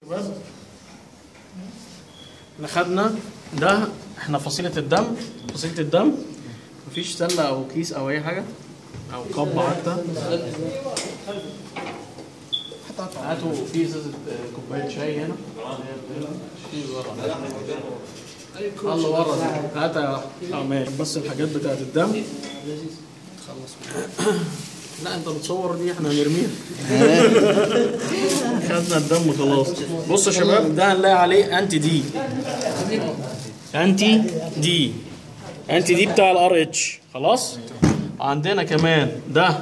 احنا خدنا ده احنا فصيلة الدم فصيلة الدم مفيش سلة او كيس او اي حاجة او قبة حتى هاتوا في ازازة آه، كوباية شاي هنا في ورا الله ورا دي. هاتها يا واحد. اه ماشي بس الحاجات بتاعت الدم لا انت بتصور دي احنا هنرميها خدنا الدم خلاص بص يا شباب ده هنلاقي عليه انتي دي انتي دي انتي دي بتاع الار اتش خلاص عندنا كمان ده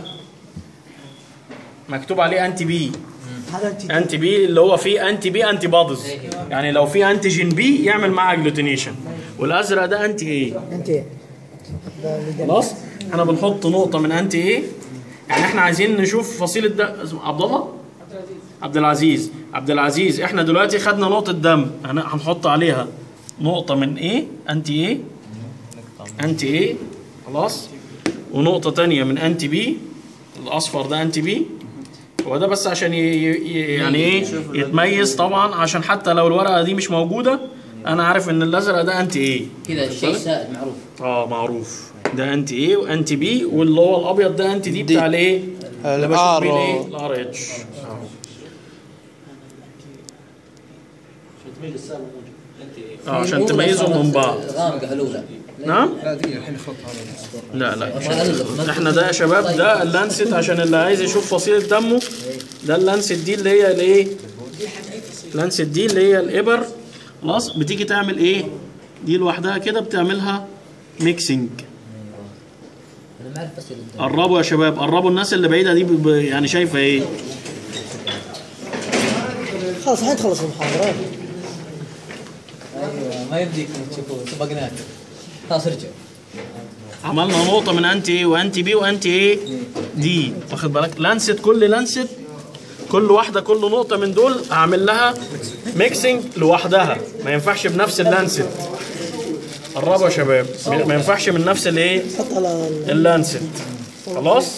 مكتوب عليه انتي بي هذا انت انتي بي اللي هو فيه انتي بي انتي بوديز يعني لو في انتيجين بي يعمل معاه اجلوتينيشن والازرق ده انتي ايه انت ده اللي ده. خلاص احنا بنحط نقطه من انتي ايه يعني احنا عايزين نشوف فصيله ده اسمه عبد الله عبد العزيز عبد العزيز احنا دلوقتي خدنا نقطه دم هن- هنحط عليها نقطه من ايه انتي ايه انتي ايه خلاص ونقطه تانية من انتي بي الاصفر ده انتي بي هو ده بس عشان ي... ي... يعني ايه يتميز طبعا عشان حتى لو الورقه دي مش موجوده انا عارف ان الازرق ده انتي ايه كذا الشيء سائد معروف اه معروف ده انتي ايه وانتي بي واللي هو الابيض ده انتي دي بتاع الايه؟ اللي بشوف الار بيه الايه؟ الار اتش اه عشان تميزهم من بعض الغامقه الاولى نعم؟ لا لا احنا ده يا شباب ده اللانست عشان اللي عايز يشوف فصيلة دمه ده اللانست دي اللي هي الايه؟ اللانست دي اللي هي الابر خلاص بتيجي تعمل ايه؟ دي لوحدها كده بتعملها ميكسنج انا ما اعرف بس الدم. قربوا يا شباب قربوا الناس اللي بعيده دي ب- ب- يعني شايفه ايه خلاص الحين تخلص المحاضرة ايوه ما يمديك تشوفوا سبقناك خلاص ارجع عملنا نقطه من انتي ايه وانتي بي وانتي ايه دي واخد بالك لانست كل لانست كل واحده كل نقطه من دول هعمل لها ميكسنج لوحدها ما ينفعش بنفس اللانست قربوا يا شباب ما ينفعش من نفس الايه حط على ال- اللانست خلاص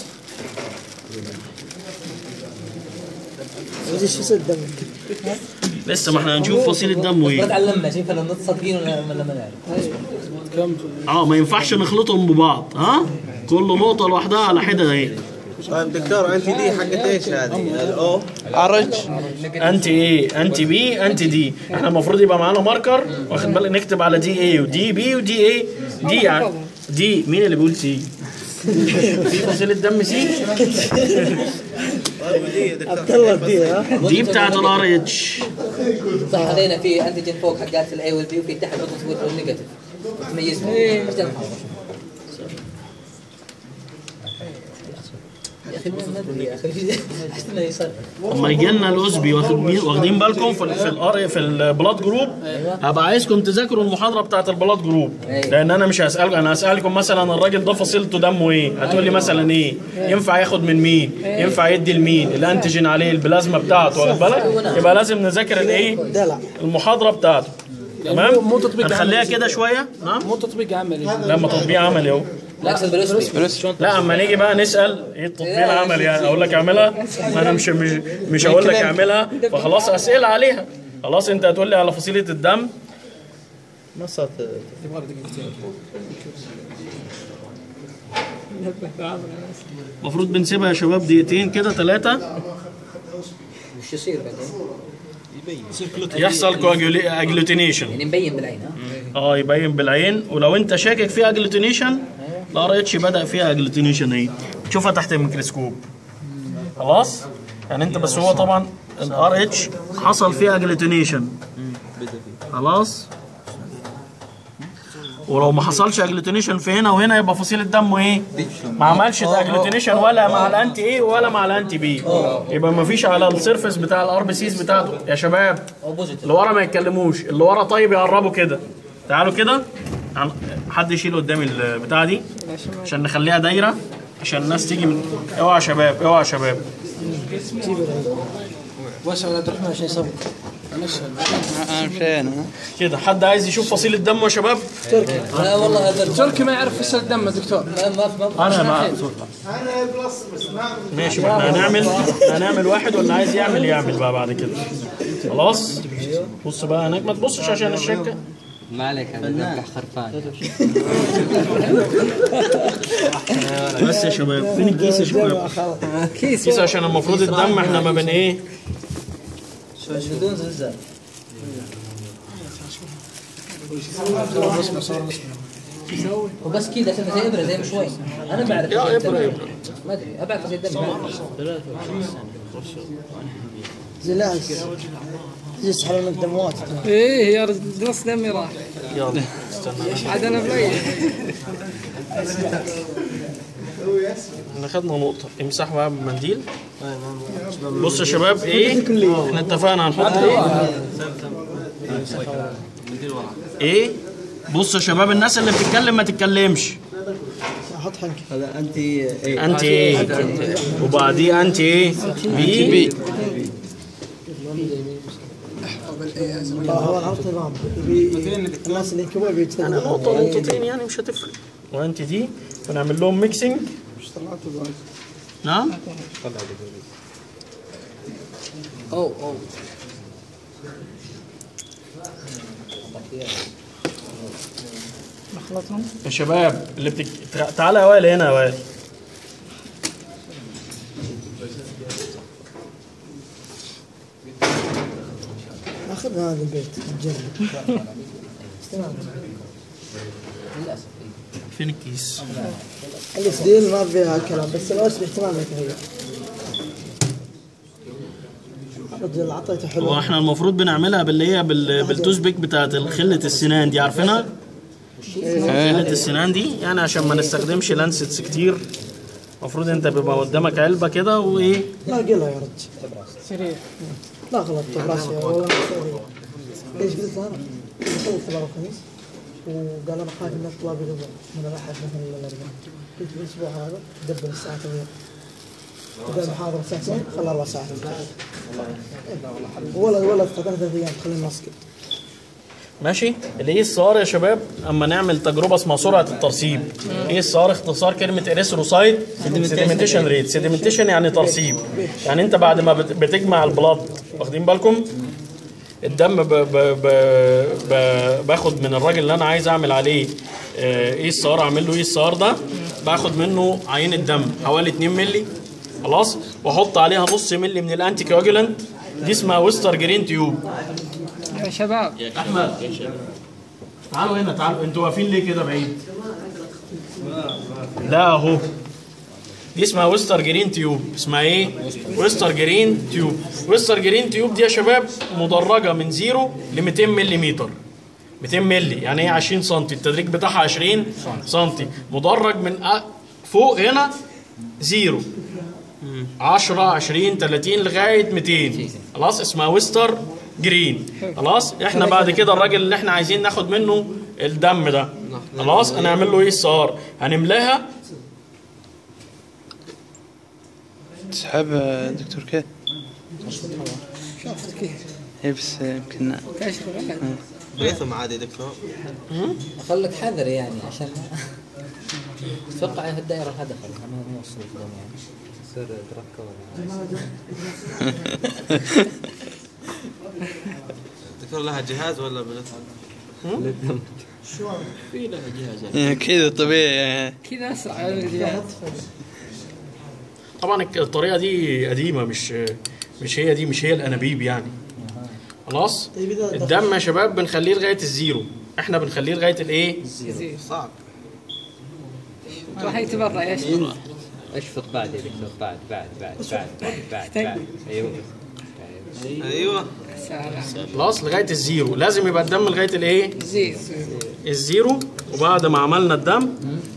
وزي شو يصير دمك لسه ما احنا هنشوف فصيله دمه ما ايه تعلمنا شوف لو صادقين ولا ولا ما نعرف اه ما ينفعش نخلطهم ببعض ها كل نقطه لوحدها على حده اهي طيب دكتور انت دي حقت ايش هذه؟ الاو ارج انتي ايه انتي بي انتي دي احنا المفروض يبقى معانا ماركر واخد بالك نكتب على دي ايه ودي بي ودي ايه دي يعني دي مين اللي بيقول سي في فصيلة دم سي طيب دي يا دكتور عبد الله دي ها دي بتاعت الار اتش صح علينا في انتيجين فوق حقات الاي والبي وفي تحت البوزيتيف والنيجاتيف تميزهم ايش ده المحاضرة؟ يا اخي ما ادري يا اخي احس انه يصير اما يجي لنا الاوزبي واخد مين- واخدين بالكم في ال في الار في البلاد جروب هبقى عايزكم تذاكروا المحاضره بتاعت البلاد جروب لان انا مش هسالكم انا هسالكم مثلا الراجل ده فصيلته دمه ايه هتقول لي مثلا ايه ينفع ياخد من مين ينفع يدي لمين الانتيجين عليه البلازما بتاعته واخد بالك يبقى لازم نذاكر الايه دلع المحاضره بتاعته تمام مو تطبيق هنخليها عملي. كده شويه نعم مو تطبيق عملي لما تطبيق عملي اهو لا اقصد بالاسبي لا اما نيجي بقى نسال ايه التطبيق العملي يعني اقول لك اعملها ما انا مش مش, مش هقول لك اعملها فخلاص اسئله عليها خلاص انت هتقول لي على فصيله الدم ما صارت المفروض بنسيبها يا شباب دقيقتين كده ثلاثه وش يصير بعدين؟ يحصل اجلوتينيشن يعني مبين بالعين ها؟ اه يبين بالعين ولو انت شاكك فيها اجلوتينيشن الار اتش بدا فيها اجلوتينيشن اهي تشوفها تحت الميكروسكوب خلاص يعني انت بس هو طبعا الار اتش حصل فيها اجلوتينيشن خلاص ولو ما حصلش اجلوتينيشن في هنا وهنا يبقى فصيله دمه ايه؟ ما عملش اجلوتينيشن ولا مع الانتي ايه ولا مع الانتي بي يبقى ما فيش على السيرفيس بتاع الار بي سيز بتاعته يا شباب اللي ورا ما يتكلموش اللي ورا طيب يقربوا كده تعالوا كده عن- حد يشيل قدامي البتاعه دي عشان نخليها دايره عشان الناس تيجي من اوعى يا شباب اوعى يا شباب واسع ولا عبد الرحمن عشان يصور انا مشينا كده حد عايز يشوف فصيل الدم يا شباب لا والله هذا تركي ما يعرف فصل الدم يا دكتور ما ما ما انا ما ماشي ما احنا هنعمل هنعمل واحد واللي عايز يعمل يعمل بقى بعد كده خلاص بص بقى هناك ما تبصش عشان الشركه ما عليك انا ذبح خرفان بس يا شباب فين الكيس يا شباب كيس عشان المفروض الدم احنا ما بين ايه بدون زلزال وبس كذا عشان زي ابره زي مشوي انا بعرف يا فصيل الدم. إبرة، إبرة. ما ادري ابعد فصيل الدم زلاس يسحب منك دموات ايه يا رجل نص دمي راح يلا استنى عاد انا بليل احنا خدنا نقطة امسح بقى بمنديل بص يا شباب ايه احنا اتفقنا هنحط ايه ايه بص يا شباب الناس اللي بتتكلم ما تتكلمش حط حنك هذا انت ايه انت ايه وبعديه انت ايه بي لا هو عرفت الامام يبي الناس اللي ينكبوا يبي انا نقطة نقطتين يعني مش هتفرق وانت دي ونعمل لهم ميكسنج نعم او او نخلطهم يا شباب اللي بتك... تع- تعالى يا وائل هنا يا وائل اخذ هذا البيت نجرب فين الكيس؟ الاسديل ما فيها كلام بس الاوس باحتمال ما يتغير رجل عطيته حلو هو احنا المفروض بنعملها باللي هي بال... بالتوز بيك بتاعت خلة السنان دي عارفينها؟ خلة السنان دي يعني عشان ما نستخدمش لانسيتس كتير المفروض انت بيبقى قدامك علبة كده وايه لا قلها يا رجل سريع لا غلطت براسي والله ما أسوي. ايش قلت انا؟ خلص الاربع الخميس وقال انا خايف انك طلابي يلغوا من الاحد مثلا الاربعاء قلت الاسبوع هذا دبر الساعه تغيير بدل المحاضره ساعتين خلى اربع ساعات ولا ولا ثلاث ايام خلينا نسكت ماشي الايه الصار يا شباب اما نعمل تجربه اسمها سرعه الترسيب ايه الصار اختصار كلمه اريثروسايت سيديمنتيشن ريت سيديمنتيشن يعني ترسيب يعني انت بعد ما بت- بتجمع البلاد واخدين بالكم الدم ب ب ب ب باخد من الراجل اللي انا عايز اعمل عليه آه، ايه الصار اعمل له ايه الصار ده باخد منه عينه دم حوالي 2 مللي خلاص واحط عليها نص مللي من الانتي كواجولانت دي اسمها ويستر جرين تيوب يا شباب احمد تعالوا هنا تعالوا انتوا واقفين ليه كده بعيد لا اهو دي اسمها ويستر جرين تيوب اسمها ايه ويستر جرين تيوب ويستر جرين تيوب دي يا شباب مدرجه من 0 ل 200 ملم 200 مللي يعني ايه 20 سم التدريج بتاعها 20 سم مدرج من أ- فوق هنا زيرو 10 20 30 لغايه 200 خلاص اسمها ويستر جرين خلاص احنا بعد كده الراجل اللي احنا عايزين ناخد منه الدم ده خلاص هنعمل له ايه الصار هنملاها تسحب آه، دكتور كيف شفت كيف اي بس آه، يمكن كشف بعد ريثم عادي دكتور خلك حذر يعني عشان اتوقع في الدائره هذا دخل ما ما وصل الدم يعني يصير دركه ولا دكتور لها جهاز ولا بنت آه، كذا طبيعي آه. كذا اسرع على الجهاز طبعا الك- الطريقه دي قديمه مش مش هي دي مش هي الانابيب يعني خلاص طيب اذا الدم يا شباب بنخليه لغايه الزيرو احنا بنخليه لغايه الايه زين صعب راح يتبرع يا شباب اشفط بعد يا دكتور بعد بعد بعد بعد بعد بعد بعد ايوه ايوه سلام خلاص لغايه الزيرو لازم يبقى الدم لغايه الايه زين الزيرو وبعد ما عملنا الدم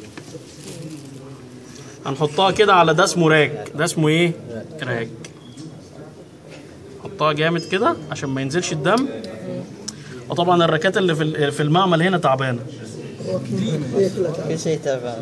هنحطها كده على ده اسمه راك ده اسمه ايه راك حطها جامد كده عشان ما ينزلش الدم وطبعا الراكات اللي في ال- في المعمل هنا تعبانه هي كلها تعب. كل شيء تابع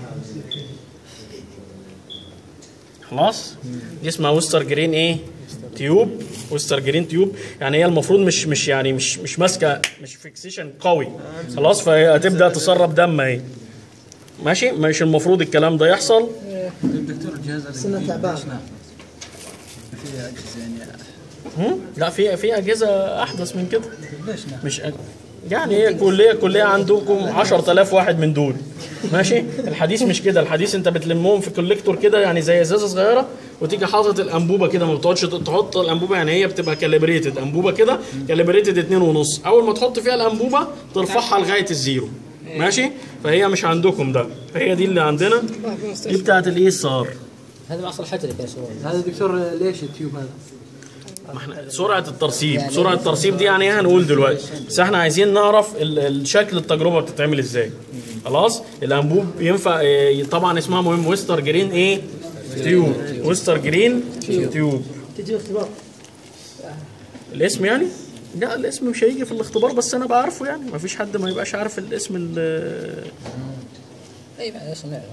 خلاص دي اسمها وستر جرين ايه تيوب ويستر جرين تيوب يعني هي المفروض مش مش يعني مش مش ماسكه مش فيكسيشن قوي خلاص فهي هتبدا تسرب دم اهي ماشي مش المفروض الكلام ده يحصل الدكتور الجهاز سنة تعبان فيه اجهزه يعني هم؟ لا في في اجهزه احدث من كده ليش لا؟ مش أج... يعني هي كليه كليه عندكم 10000 واحد من دول ماشي الحديث مش كده الحديث انت بتلمهم في كوليكتور كده يعني زي ازازه صغيره وتيجي حاطط الانبوبه كده ما بتقعدش تحط الانبوبه يعني هي بتبقى كاليبريتد انبوبه كده كاليبريتد اتنين ونص اول ما تحط فيها الانبوبه ترفعها لغايه الزيرو ماشي فهي مش عندكم ده فهي دي اللي عندنا دي بتاعت الاي اس ار هذا معصر حجري يا شباب هذا دكتور ليش التيوب هذا؟ ما احنا سرعه الترسيب سرعه الترسيب دي يعني ايه هنقول دلوقتي بس احنا عايزين نعرف ال- الشكل التجربه بتتعمل ازاي خلاص الانبوب ينفع اه، طبعا اسمها مهم ويستر جرين ايه تيوب ويستر جرين تيوب تجي اختبار الاسم يعني لا الاسم مش هيجي في الاختبار بس انا بعرفه يعني ما فيش حد ما يبقاش عارف الاسم ال- اي ما اسمع يعني.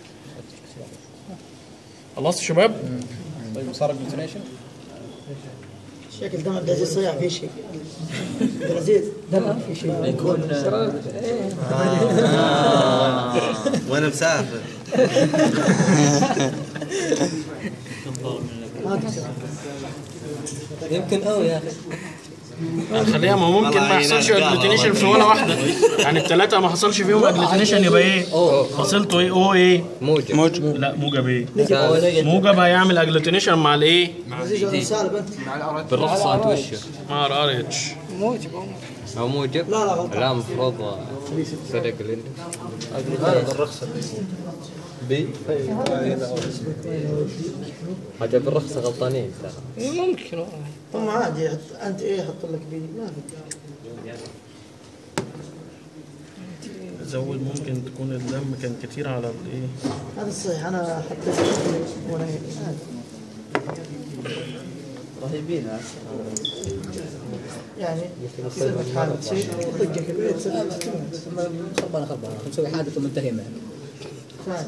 خلاص يا شباب طيب صار جلوتينيشن؟ شكل دم عبد العزيز صيع في شيء عبد العزيز دم في شيء يكون وانا مسافر يمكن او يا اخي خليها ما ممكن ما يحصلش اجلوتينيشن في ولا واحده يعني الثلاثه ما حصلش فيهم اجلوتينيشن يبقى ايه فاصلته ايه او ايه موجب موجب لا موجب ايه نجد موجب هيعمل اجلوتينيشن مع الايه عزيز ولا سالب انت بالرخصة انت وشه مع الار اتش موجب أو او موجب لا لا غلطان لا المفروض سرق الاندكس هذا بالرخصه بي حاجة بالرخصة غلطانين ترى ممكن والله هم عادي يحط انت ايه يحط لك بي ما في زود ممكن تكون الدم كان كتير على الايه هذا الصحيح انا حطيت وانا عادي. رهيبين يعني يصير لك حالة شيء طقك البيت تصير خربانه خربانه نسوي حادث ومنتهي معه فاهم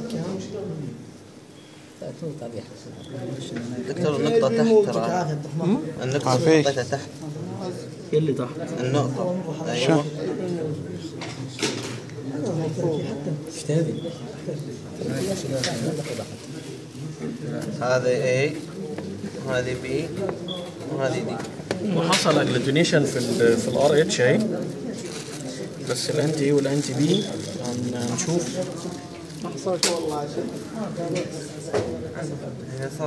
مو طبيعي دكتور النقطة تحت يعطيك ترى العافية عبد الرحمن النقطة عافيك. حطيتها تحت ايه اللي تحت النقطة ايوه ايش تبي؟ هذه اي وهذه بي وهذه دي وحصل اجلوتينيشن في ال في الار اتش اهي بس الانتي اي والانتي بي هن- هنشوف هي صار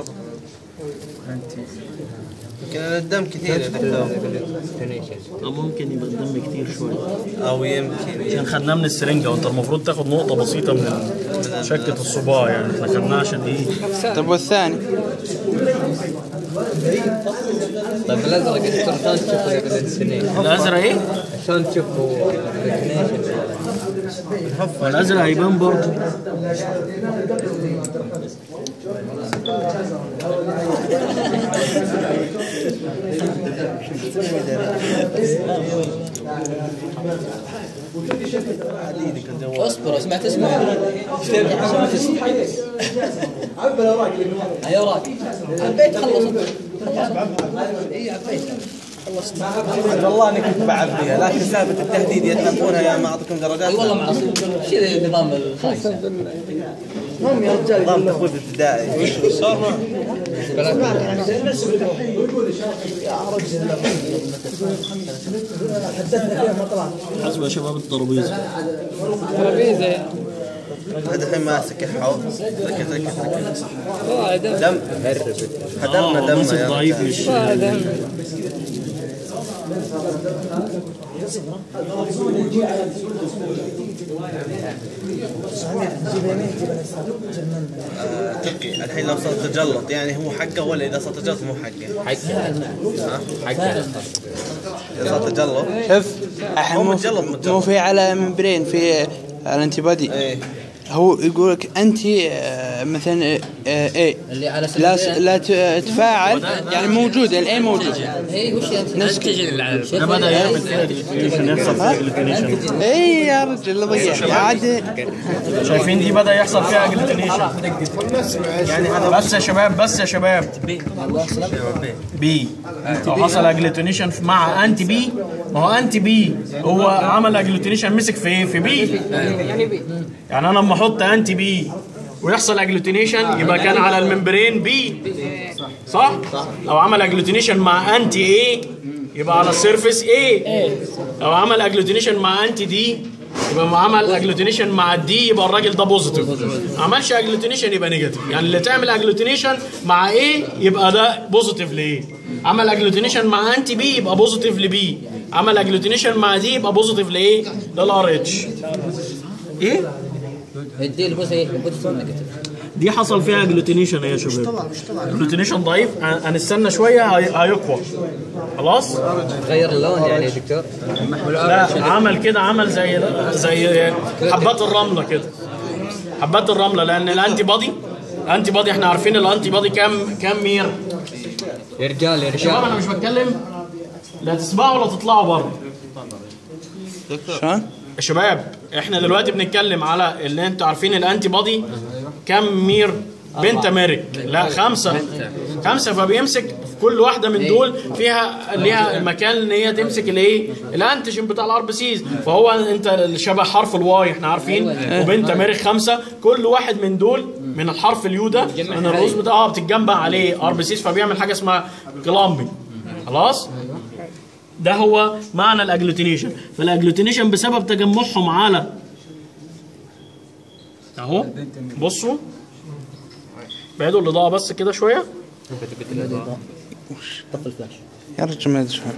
يمكن الدم كثير يا دكتور أو ممكن يبقى الدم كتير شويه او يمكن عشان خدناه من السرنجه وانت المفروض تاخد نقطه بسيطه من شكه الصباع يعني احنا خدناه عشان ايه طب والثاني طيب الازرق يا دكتور شلون تشوفه قبل السنين؟ الازرق ايه شلون تشوفه الجلوتينيشن؟ والازرق هيبان برضه اصبر سمعت اسمه ايش تبي؟ سمعت اسمه عبى الاوراق اي اوراق عبيت خلص اي عبيت والله اني كنت بعبيها لكن سالفة التهديد يتنبونها يا ما اعطيكم درجات اي والله معصوم شيل النظام الخايس هم يا رجال نظام تفوز ابتدائي حدثنا فيها ما طلعت حسب يا شباب الترابيزه ترابيزه هذا الحين ماسك الحوض ركز ركز ركز والله دم دم هدمنا اه ماسك دمه يا ضعيف رجال. مش والله دم جيب يمين جيب اليسار جننا تقي الحين لو صار تجلط يعني هو حقه ولا اذا صار تجلط مو حقه حقه حقه اذا صار تجلط شوف الحين هو مو متجلط في- متجلط. مو في على ممبرين في الانتي بادي ايه هو يقول لك انتي آه، آه، مثلا اي اللي على لا سبيل لا ت- تفاعل يعني موجوده الاي موجود هي وش هي نفس كده. ده بدا يعمل فيها اجلوتينيشن يحصل فيها اجلوتينيشن اي يا رجل الله ضيع عاد شايفين دي بدا يحصل فيها اجلوتينيشن بس يا شباب بس يا شباب بي لو حصل اجلوتينيشن مع انتي بي ما هو انتي بي هو عمل اجلوتينيشن مسك في ايه في بي يعني انا لما احط انتي بي ويحصل اجلوتينيشن يبقى كان على الممبرين بي صح لو عمل اجلوتينيشن مع انتي ايه يبقى على السيرفيس ايه لو عمل اجلوتينيشن مع انتي دي يبقى ما عمل اجلوتينيشن مع الدي يبقى الراجل ده بوزيتيف ما عملش اجلوتينيشن يبقى نيجاتيف يعني اللي تعمل اجلوتينيشن مع ايه يبقى ده بوزيتيف لايه عمل اجلوتينيشن مع انتي بي يبقى بوزيتيف لبي عمل اجلوتينيشن مع دي يبقى بوزيتيف لايه للار اتش ايه الدي اللي بص هي بوزيتيف نيجاتيف دي حصل فيها اجلوتينيشن يا شباب اجلوتينيشن ضعيف هن- هنستنى شويه هي- هيقوى خلاص غير اللون يعني يا دكتور لا عمل كده عمل زي زي حبات الرمله كده حبات الرمله لان الانتي بادي الانتي بادي احنا عارفين الانتي بادي كام كام مير يا رجال يا شباب رجال انا مش بتكلم لا تسمعوا ولا تطلعوا بره شلون؟ يا شباب احنا دلوقتي بنتكلم على اللي انتوا عارفين الانتي بادي كام مير بنتاميريك لا خمسة خمسة فبيمسك في كل واحدة من دول فيها ليها مكان ان هي تمسك الايه الانتيجين بتاع الار بي سيز فهو انت شبه حرف الواي احنا عارفين وبنتاميريك خمسة كل واحد من دول من الحرف اليو ده من الرؤوس بتاعها بتتجمع عليه ار بي سيز فبيعمل حاجة اسمها كلامبي خلاص ده هو معنى الاجلوتينيشن فالاجلوتينيشن بسبب تجمعهم على اهو بصوا بعيدوا الاضاءه بس كده شويه يا رجل ما ادري شلون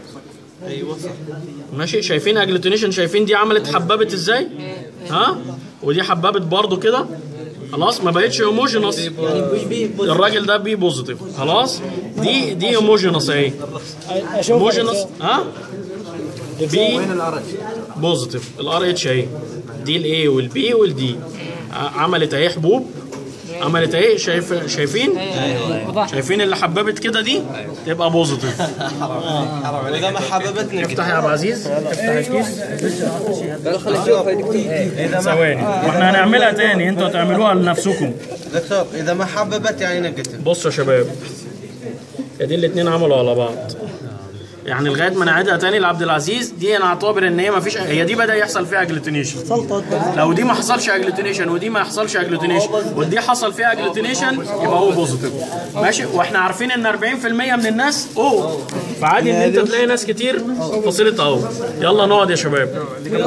ماشي شايفين اجلوتينيشن شايفين دي عملت حبابه ازاي ها ودي حبابه برضو كده خلاص ما بقتش هوموجينوس الراجل ده بي بوزيتيف خلاص دي دي هوموجينوس اهي هوموجينوس ها بي بوزيتيف الار اتش اهي دي الاي والبي والدي عملت اهي حبوب عملت اهي شايف شايفين شايفين اللي حببت كده دي تبقى بوزيتيف واذا ما حببتني افتح يا ابو عزيز افتح الكيس خلينا نشوف يا دكتور ثواني واحنا هنعملها تاني انتوا هتعملوها لنفسكم دكتور اذا ما حببت يعني نيجاتيف بصوا يا شباب يا دي الاتنين عملوا على بعض يعني لغايه ما نعيدها تاني لعبد العزيز دي انا اعتبر ان هي ما فيش هي دي بدا يحصل فيها اجلوتينيشن لو دي ما حصلش اجلوتينيشن ودي ما حصلش اجلوتينيشن ودي حصل فيها اجلوتينيشن يبقى هو بوزيتيف ماشي واحنا عارفين ان 40% من الناس او فعادي ان انت تلاقي ناس كتير فصيله اهو يلا نقعد يا شباب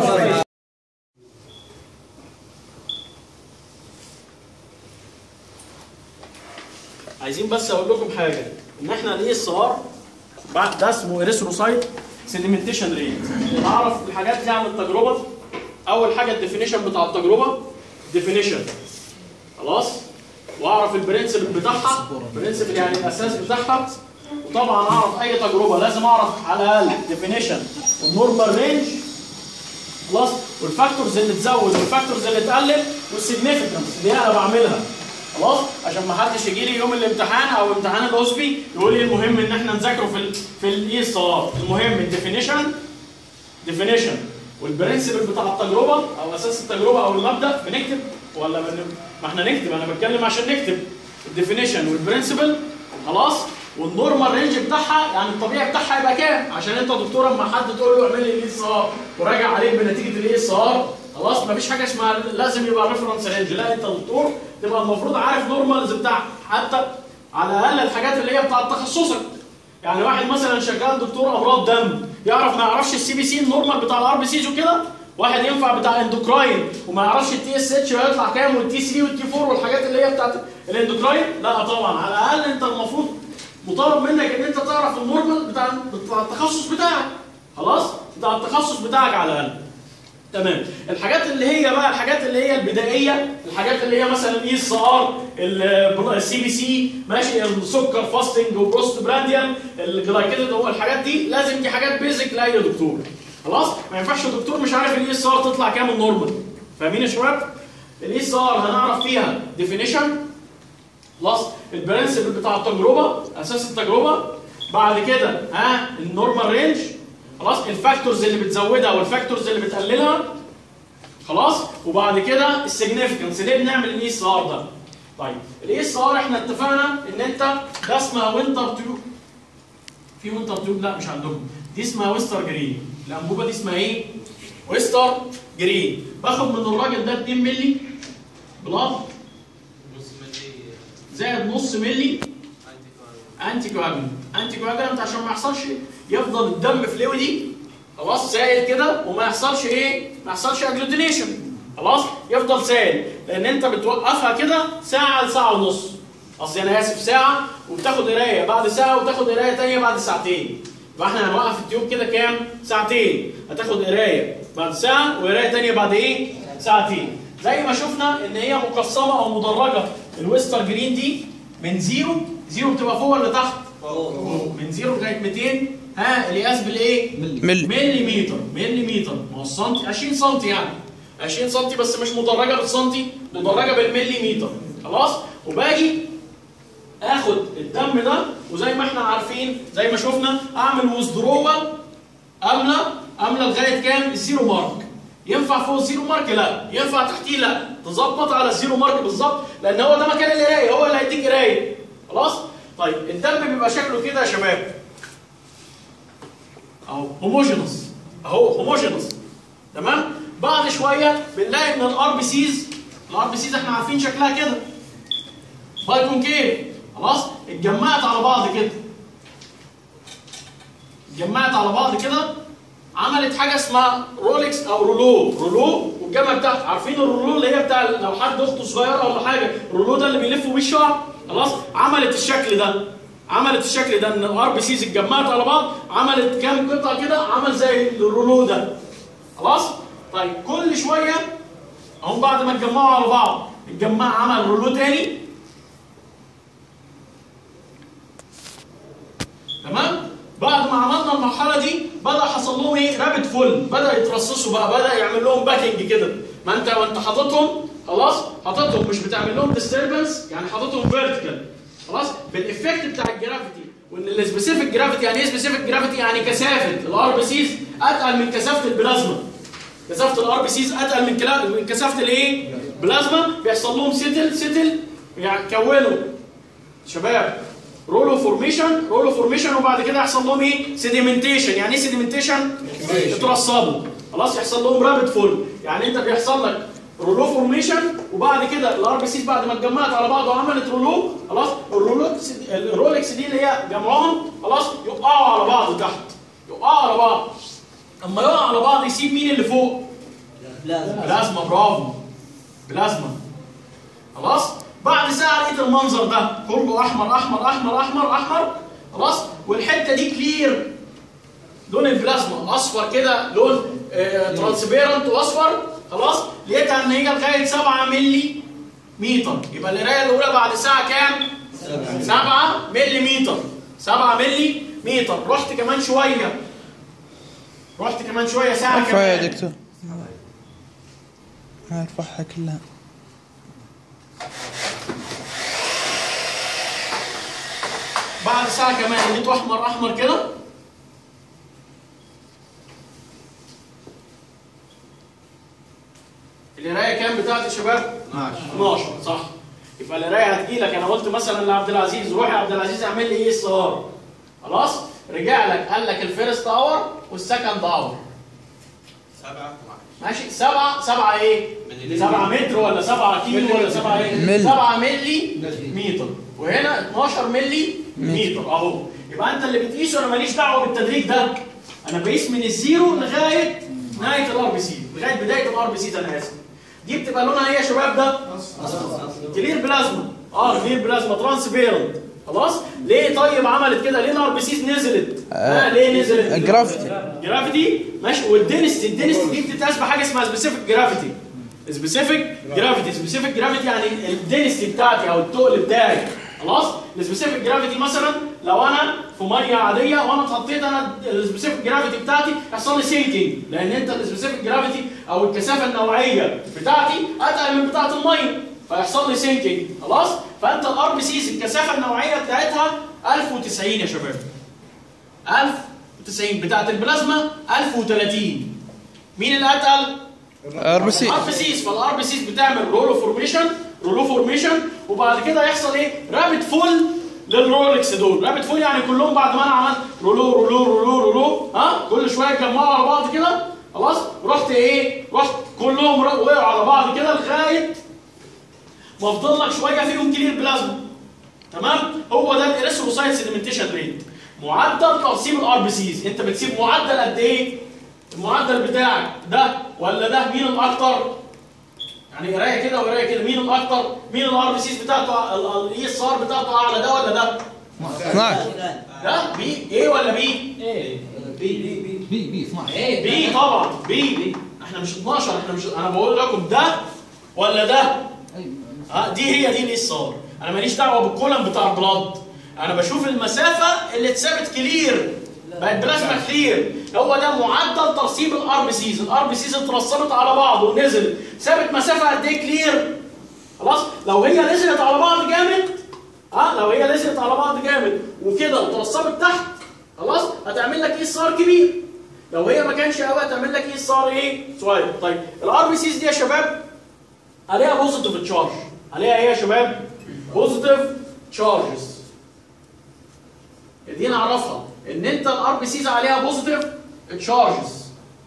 عايزين بس اقول لكم حاجه ان احنا الاي اس ار ده اسمه اريثروسايت سيديمنتيشن ريت اعرف الحاجات دي عن التجربه اول حاجه الديفينيشن بتاع التجربه ديفينيشن خلاص واعرف البرنسبل بتاعها برنسبل يعني الاساس بتاعها وطبعا اعرف اي تجربه لازم اعرف على الاقل ديفينيشن والنورمال رينج خلاص والفاكتورز اللي تزود والفاكتورز اللي تقلل والسيجنيفيكانس دي انا بعملها خلاص عشان ما حدش يجي لي يوم الامتحان او امتحان الاوسبي يقول لي المهم ان احنا نذاكره في ال في الاي اس ار المهم الديفينيشن ديفينيشن والبرنسبل بتاع التجربه او اساس التجربه او المبدا بنكتب ولا بن... ما احنا نكتب انا بتكلم عشان نكتب الديفينيشن والبرنسبل خلاص والنورمال رينج بتاعها يعني الطبيعي بتاعها يبقى كام عشان انت دكتور اما حد تقول له اعمل لي الاي اس ار وراجع عليك بنتيجه الاي اس ار خلاص مفيش حاجه اسمها لازم يبقى ريفرنس رينج لا انت دكتور تبقى المفروض عارف نورمالز بتاع حتى على الاقل الحاجات اللي هي بتاعت تخصصك يعني واحد مثلا شغال دكتور امراض دم يعرف ما يعرفش السي بي سي النورمال بتاع الار بي سيز وكده واحد ينفع بتاع اندوكراين وما يعرفش التي اس اتش هيطلع كام والتي 3 والتي 4 والحاجات اللي هي بتاعت الاندوكراين لا طبعا على الاقل انت المفروض مطالب منك ان انت تعرف النورمال بتاع بتاع التخصص بتاعك خلاص بتاع التخصص بتاعك على الاقل تمام الحاجات اللي هي بقى الحاجات اللي هي البدائيه الحاجات اللي هي مثلا اي اس ار السي بي سي ماشي السكر فاستنج وبروست برانديان الجلايكيتد هو الحاجات دي لازم دي حاجات بيزك لاي دكتور خلاص ما ينفعش دكتور مش عارف الاي اس ار تطلع كام النورمال فاهمين يا شباب الاي اس ار هنعرف فيها ديفينيشن خلاص البرنسبل بتاع التجربه اساس التجربه بعد كده ها النورمال رينج خلاص الفاكتورز اللي بتزودها والفاكتورز اللي بتقللها خلاص وبعد كده السيجنيفيكانس ليه بنعمل الاي اس ار ده طيب الاي اس ار احنا اتفقنا ان انت ده اسمها وينتر تيوب في وينتر تيوب لا مش عندكم دي اسمها ويستر جرين الانبوبه دي اسمها ايه ويستر جرين باخد من الراجل ده 2 مللي بلاد زائد نص مللي انتي كواجولانت انتي كواجولانت عشان ما يحصلش يفضل الدم فلويدي خلاص سائل كده وما يحصلش ايه ما يحصلش اجلوتينيشن خلاص يفضل سائل لان انت بتوقفها كده ساعه لساعه ونص قصدي انا اسف ساعه وبتاخد قرايه بعد ساعه وتاخد قرايه ثانيه بعد ساعتين فاحنا هنوقف التيوب كده كام ساعتين هتاخد قرايه بعد ساعه وقرايه ثانيه بعد ايه ساعتين زي ما شفنا ان هي مقسمه او مدرجه الويستر جرين دي من زيرو زيرو بتبقى فوق ولا تحت فوق. من زيرو لغايه 200 ها القياس بالايه ملي. ملي متر ملي متر ما هو السنتي 20 سنتي يعني 20 سنتي بس مش مدرجه بالسنتي مدرجه بالملي متر خلاص وباجي اخد الدم ده وزي ما احنا عارفين زي ما شفنا اعمل وذرول املى املى لغايه كام الزيرو مارك ينفع فوق الزيرو مارك لا ينفع تحتيه لا تظبط على الزيرو مارك بالظبط لان هو ده مكان القرايه هو اللي هيديك قرايه خلاص طيب الدم بيبقى شكله كده يا شباب اهو هوموجينوس اهو هوموجينوس تمام بعد شويه بنلاقي ان الار بي سيز الار بي سيز احنا عارفين شكلها كده باي كونكيف خلاص اتجمعت على بعض كده اتجمعت على بعض كده عملت حاجه اسمها رولكس او رولو رولو والجامعه بتاعته عارفين الرولو اللي هي بتاع لو حد اخته صغيره ولا حاجه الرولو ده اللي بيلفوا بيه الشعر خلاص عملت الشكل ده عملت الشكل ده ان الار بي سيز اتجمعت على بعض عملت كام قطعه كده عمل زي الرولو ده خلاص طيب كل شويه هم بعد ما اتجمعوا على بعض اتجمع عمل رولو تاني تمام بعد ما عملنا المرحله دي بدا حصل لهم ايه رابط فل بدا يترصصوا بقى بدا يعمل لهم باكينج كده ما انت وانت حاططهم خلاص حاططهم مش بتعمل لهم ديستربنس يعني حاططهم فيرتيكال خلاص بالافكت بتاع الجرافيتي وان السبيسيفيك جرافيتي يعني ايه سبيسيفيك جرافيتي يعني كثافه الار بي سيز اتقل من كثافه البلازما كثافه الار بي سيز اتقل من كلا... من كثافه الايه بلازما بيحصل لهم سيتل سيتل يعني كونوا شباب رولو فورميشن رولو فورميشن وبعد كده يحصل لهم ايه سيديمنتيشن يعني ايه سيديمنتيشن يترسبوا خلاص يحصل لهم رابط فول يعني انت بيحصل لك رولو فورميشن وبعد كده الار بي سيز بعد ما اتجمعت على بعض وعملت رولو خلاص الرولكس الرولكس دي اللي هي جمعهم خلاص يقعوا على بعض تحت يقعوا على بعض اما يقع على بعض يسيب مين اللي فوق بلازما برافو بلازما خلاص بعد ساعه لقيت المنظر ده كله احمر احمر احمر احمر احمر خلاص والحته دي كلير لون البلازما اصفر كده لون آه ترانسبيرنت واصفر خلاص لقيتها ان هي لغايه 7 مللي متر يبقى القرايه الاولى بعد ساعه كام 7 مللي متر 7 مللي متر رحت كمان شويه رحت كمان شويه ساعه ارفع يا كمان دكتور ارفعها كلها بعد ساعة كمان لقيته أحمر أحمر كده القراية كام بتاعت الشباب؟ 12 12 صح يبقى القراية هتجيلك أنا قلت مثلا لعبد العزيز روح يا عبد العزيز اعمل لي إيه اس ار خلاص؟ رجع لك قال لك الفيرست اور والسكند اور ماشي سبعة سبعة ايه؟ سبعة متر ولا سبعة كيلو ولا سبعة ايه؟ ملي. سبعة ملي متر وهنا 12 ملي متر اهو يبقى انت اللي بتقيسه انا ماليش دعوة بالتدريج ده انا بقيس من الزيرو لغاية نهاية الار بي سي لغاية بداية الار بي سي انا اسف دي بتبقى لونها ايه يا شباب ده؟ كلير بلازما اه كلير بلازما ترانسبيرنت خلاص ليه طيب عملت كده ليه الار بي سيز نزلت اه ليه نزلت الجرافيتي جرافيتي ماشي والدنستي الدنستي دي بتتقاس بحاجه اسمها سبيسيفيك جرافيتي سبيسيفيك جرافيتي سبيسيفيك جرافيتي يعني الدنستي بتاعتي او التقل بتاعي خلاص السبيسيفيك جرافيتي مثلا لو انا في ميه عاديه وانا اتحطيت انا السبيسيفيك جرافيتي بتاعتي يحصل لي سينكينج لان انت السبيسيفيك جرافيتي او الكثافه النوعيه بتاعتي اتقل من بتاعه الميه فيحصل لي سينكينج خلاص فانت الار بي سيز الكثافه النوعيه بتاعتها 1090 يا شباب 1090 بتاعت البلازما 1030 مين اللي اتقل؟ ار بي سي الار بي سيز فالار بي سيز بتعمل رولو فورميشن رولو فورميشن وبعد كده يحصل ايه؟ رابط فول للرولكس دول رابط فول يعني كلهم بعد ما انا عملت رولو رولو رولو رولو ها كل شويه يتجمعوا على بعض كده خلاص رحت ايه؟ رحت كلهم ر- وقعوا على بعض كده لغايه ما افضل لك شويه فيهم كلير بلازما تمام هو ده الاريثروسايت سيدمنتيشن ريت معدل ترسيب الار بي سيز انت بتسيب معدل قد ايه المعدل بتاعك ده ولا ده مين الاكتر يعني قرايه كده وقرايه كده مين الاكتر مين الار بي سيز بتاعته الاي اس ار بتاعته اعلى ده ولا ده 12 ده بي ايه ولا بي بي بي 12 بي طبعا بي احنا مش 12 احنا مش انا بقول لكم ده ولا ده اه دي هي دي الاي اس ار انا ماليش دعوه بالكولم بتاع البلاد انا بشوف المسافه اللي اتثبت كلير بقت بلازما كلير هو ده معدل ترسيب الار بي سيز الار بي سيز اترسبت على بعض ونزل ثابت مسافه قد ايه كلير خلاص لو هي نزلت على بعض جامد اه لو هي نزلت على بعض جامد وكده وترسبت تحت خلاص هتعمل لك ايه صار كبير لو هي ما كانش قوي هتعمل لك ايه صار ايه صغير طيب الار بي سيز دي يا شباب عليها بوزيتيف تشارج عليها ايه يا شباب بوزيتيف تشارجز دي نعرفها ان انت الار بي سيز عليها بوزيتيف تشارجز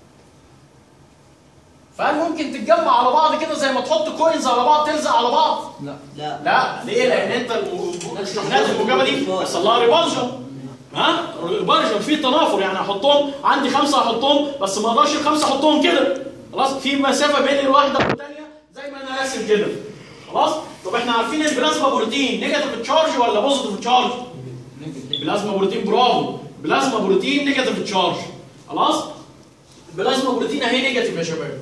فهل ممكن تتجمع على بعض كده زي ما تحط كوينز على بعض تلزق على بعض لا لا ليه لان انت الم- الشحنات الموجبه دي بيحصل لها ريبالجن ها ريبالجن في تنافر يعني احطهم عندي خمسه احطهم بس ما اقدرش الخمسه احطهم كده خلاص في مسافه بين الواحده والثانيه زي ما انا راسم كده خلاص طب احنا عارفين البلازما بروتين نيجاتيف تشارج ولا بوزيتيف تشارج بلازما بروتين برافو بلازما بروتين نيجاتيف تشارج خلاص بلازما بروتين اهي نيجاتيف يا شباب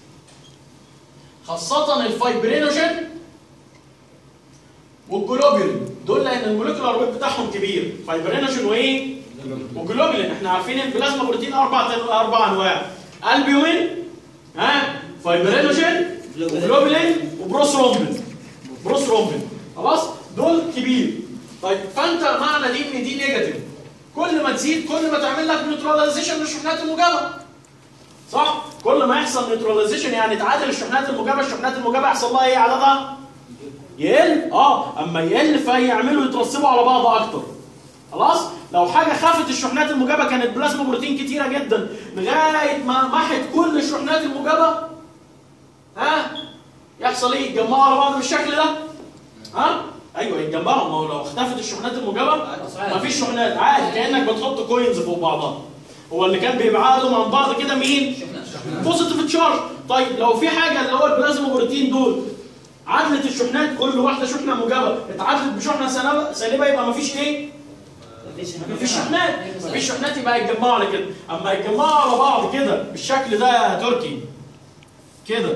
خاصة الفايبرينوجين والجلوبولين دول لان الموليكولار ويت بتاعهم كبير فايبرينوجين وايه؟ وجلوبولين احنا عارفين البلازما بروتين اربع اربع انواع البيومين ها فايبرينوجين وجلوبولين وبروثرومبين بروثرومبين خلاص دول كبير طيب فانت معنى دي ان دي نيجاتيف كل ما تزيد كل ما تعمل لك نيوتراليزيشن للشحنات الموجبه صح كل ما يحصل نيوتراليزيشن يعني تعادل الشحنات الموجبه الشحنات الموجبه يحصل لها ايه عددها يقل اه اما يقل فيعملوا يترسبوا على بعض اكتر خلاص لو حاجه خافت الشحنات الموجبه كانت بلازما بروتين كتيره جدا لغايه ما محت كل الشحنات الموجبه ها يحصل ايه يتجمعوا على بعض بالشكل ده ها ايوه يتجمعوا ما هو لو اختفت الشحنات الموجبه ما فيش شحنات عادي كانك بتحط كوينز فوق بعضها هو اللي كان بيبعدهم عن بعض كده مين بوزيتيف تشارج طيب لو في حاجه اللي هو البلازما بروتين دول عدلت الشحنات كل واحده شحنه موجبه اتعادلت بشحنه سالبه سالبه يبقى مفيش ايه مفيش شحنات مفيش شحنات يبقى يتجمعوا على كده اما يتجمعوا على بعض كده بالشكل ده يا تركي كده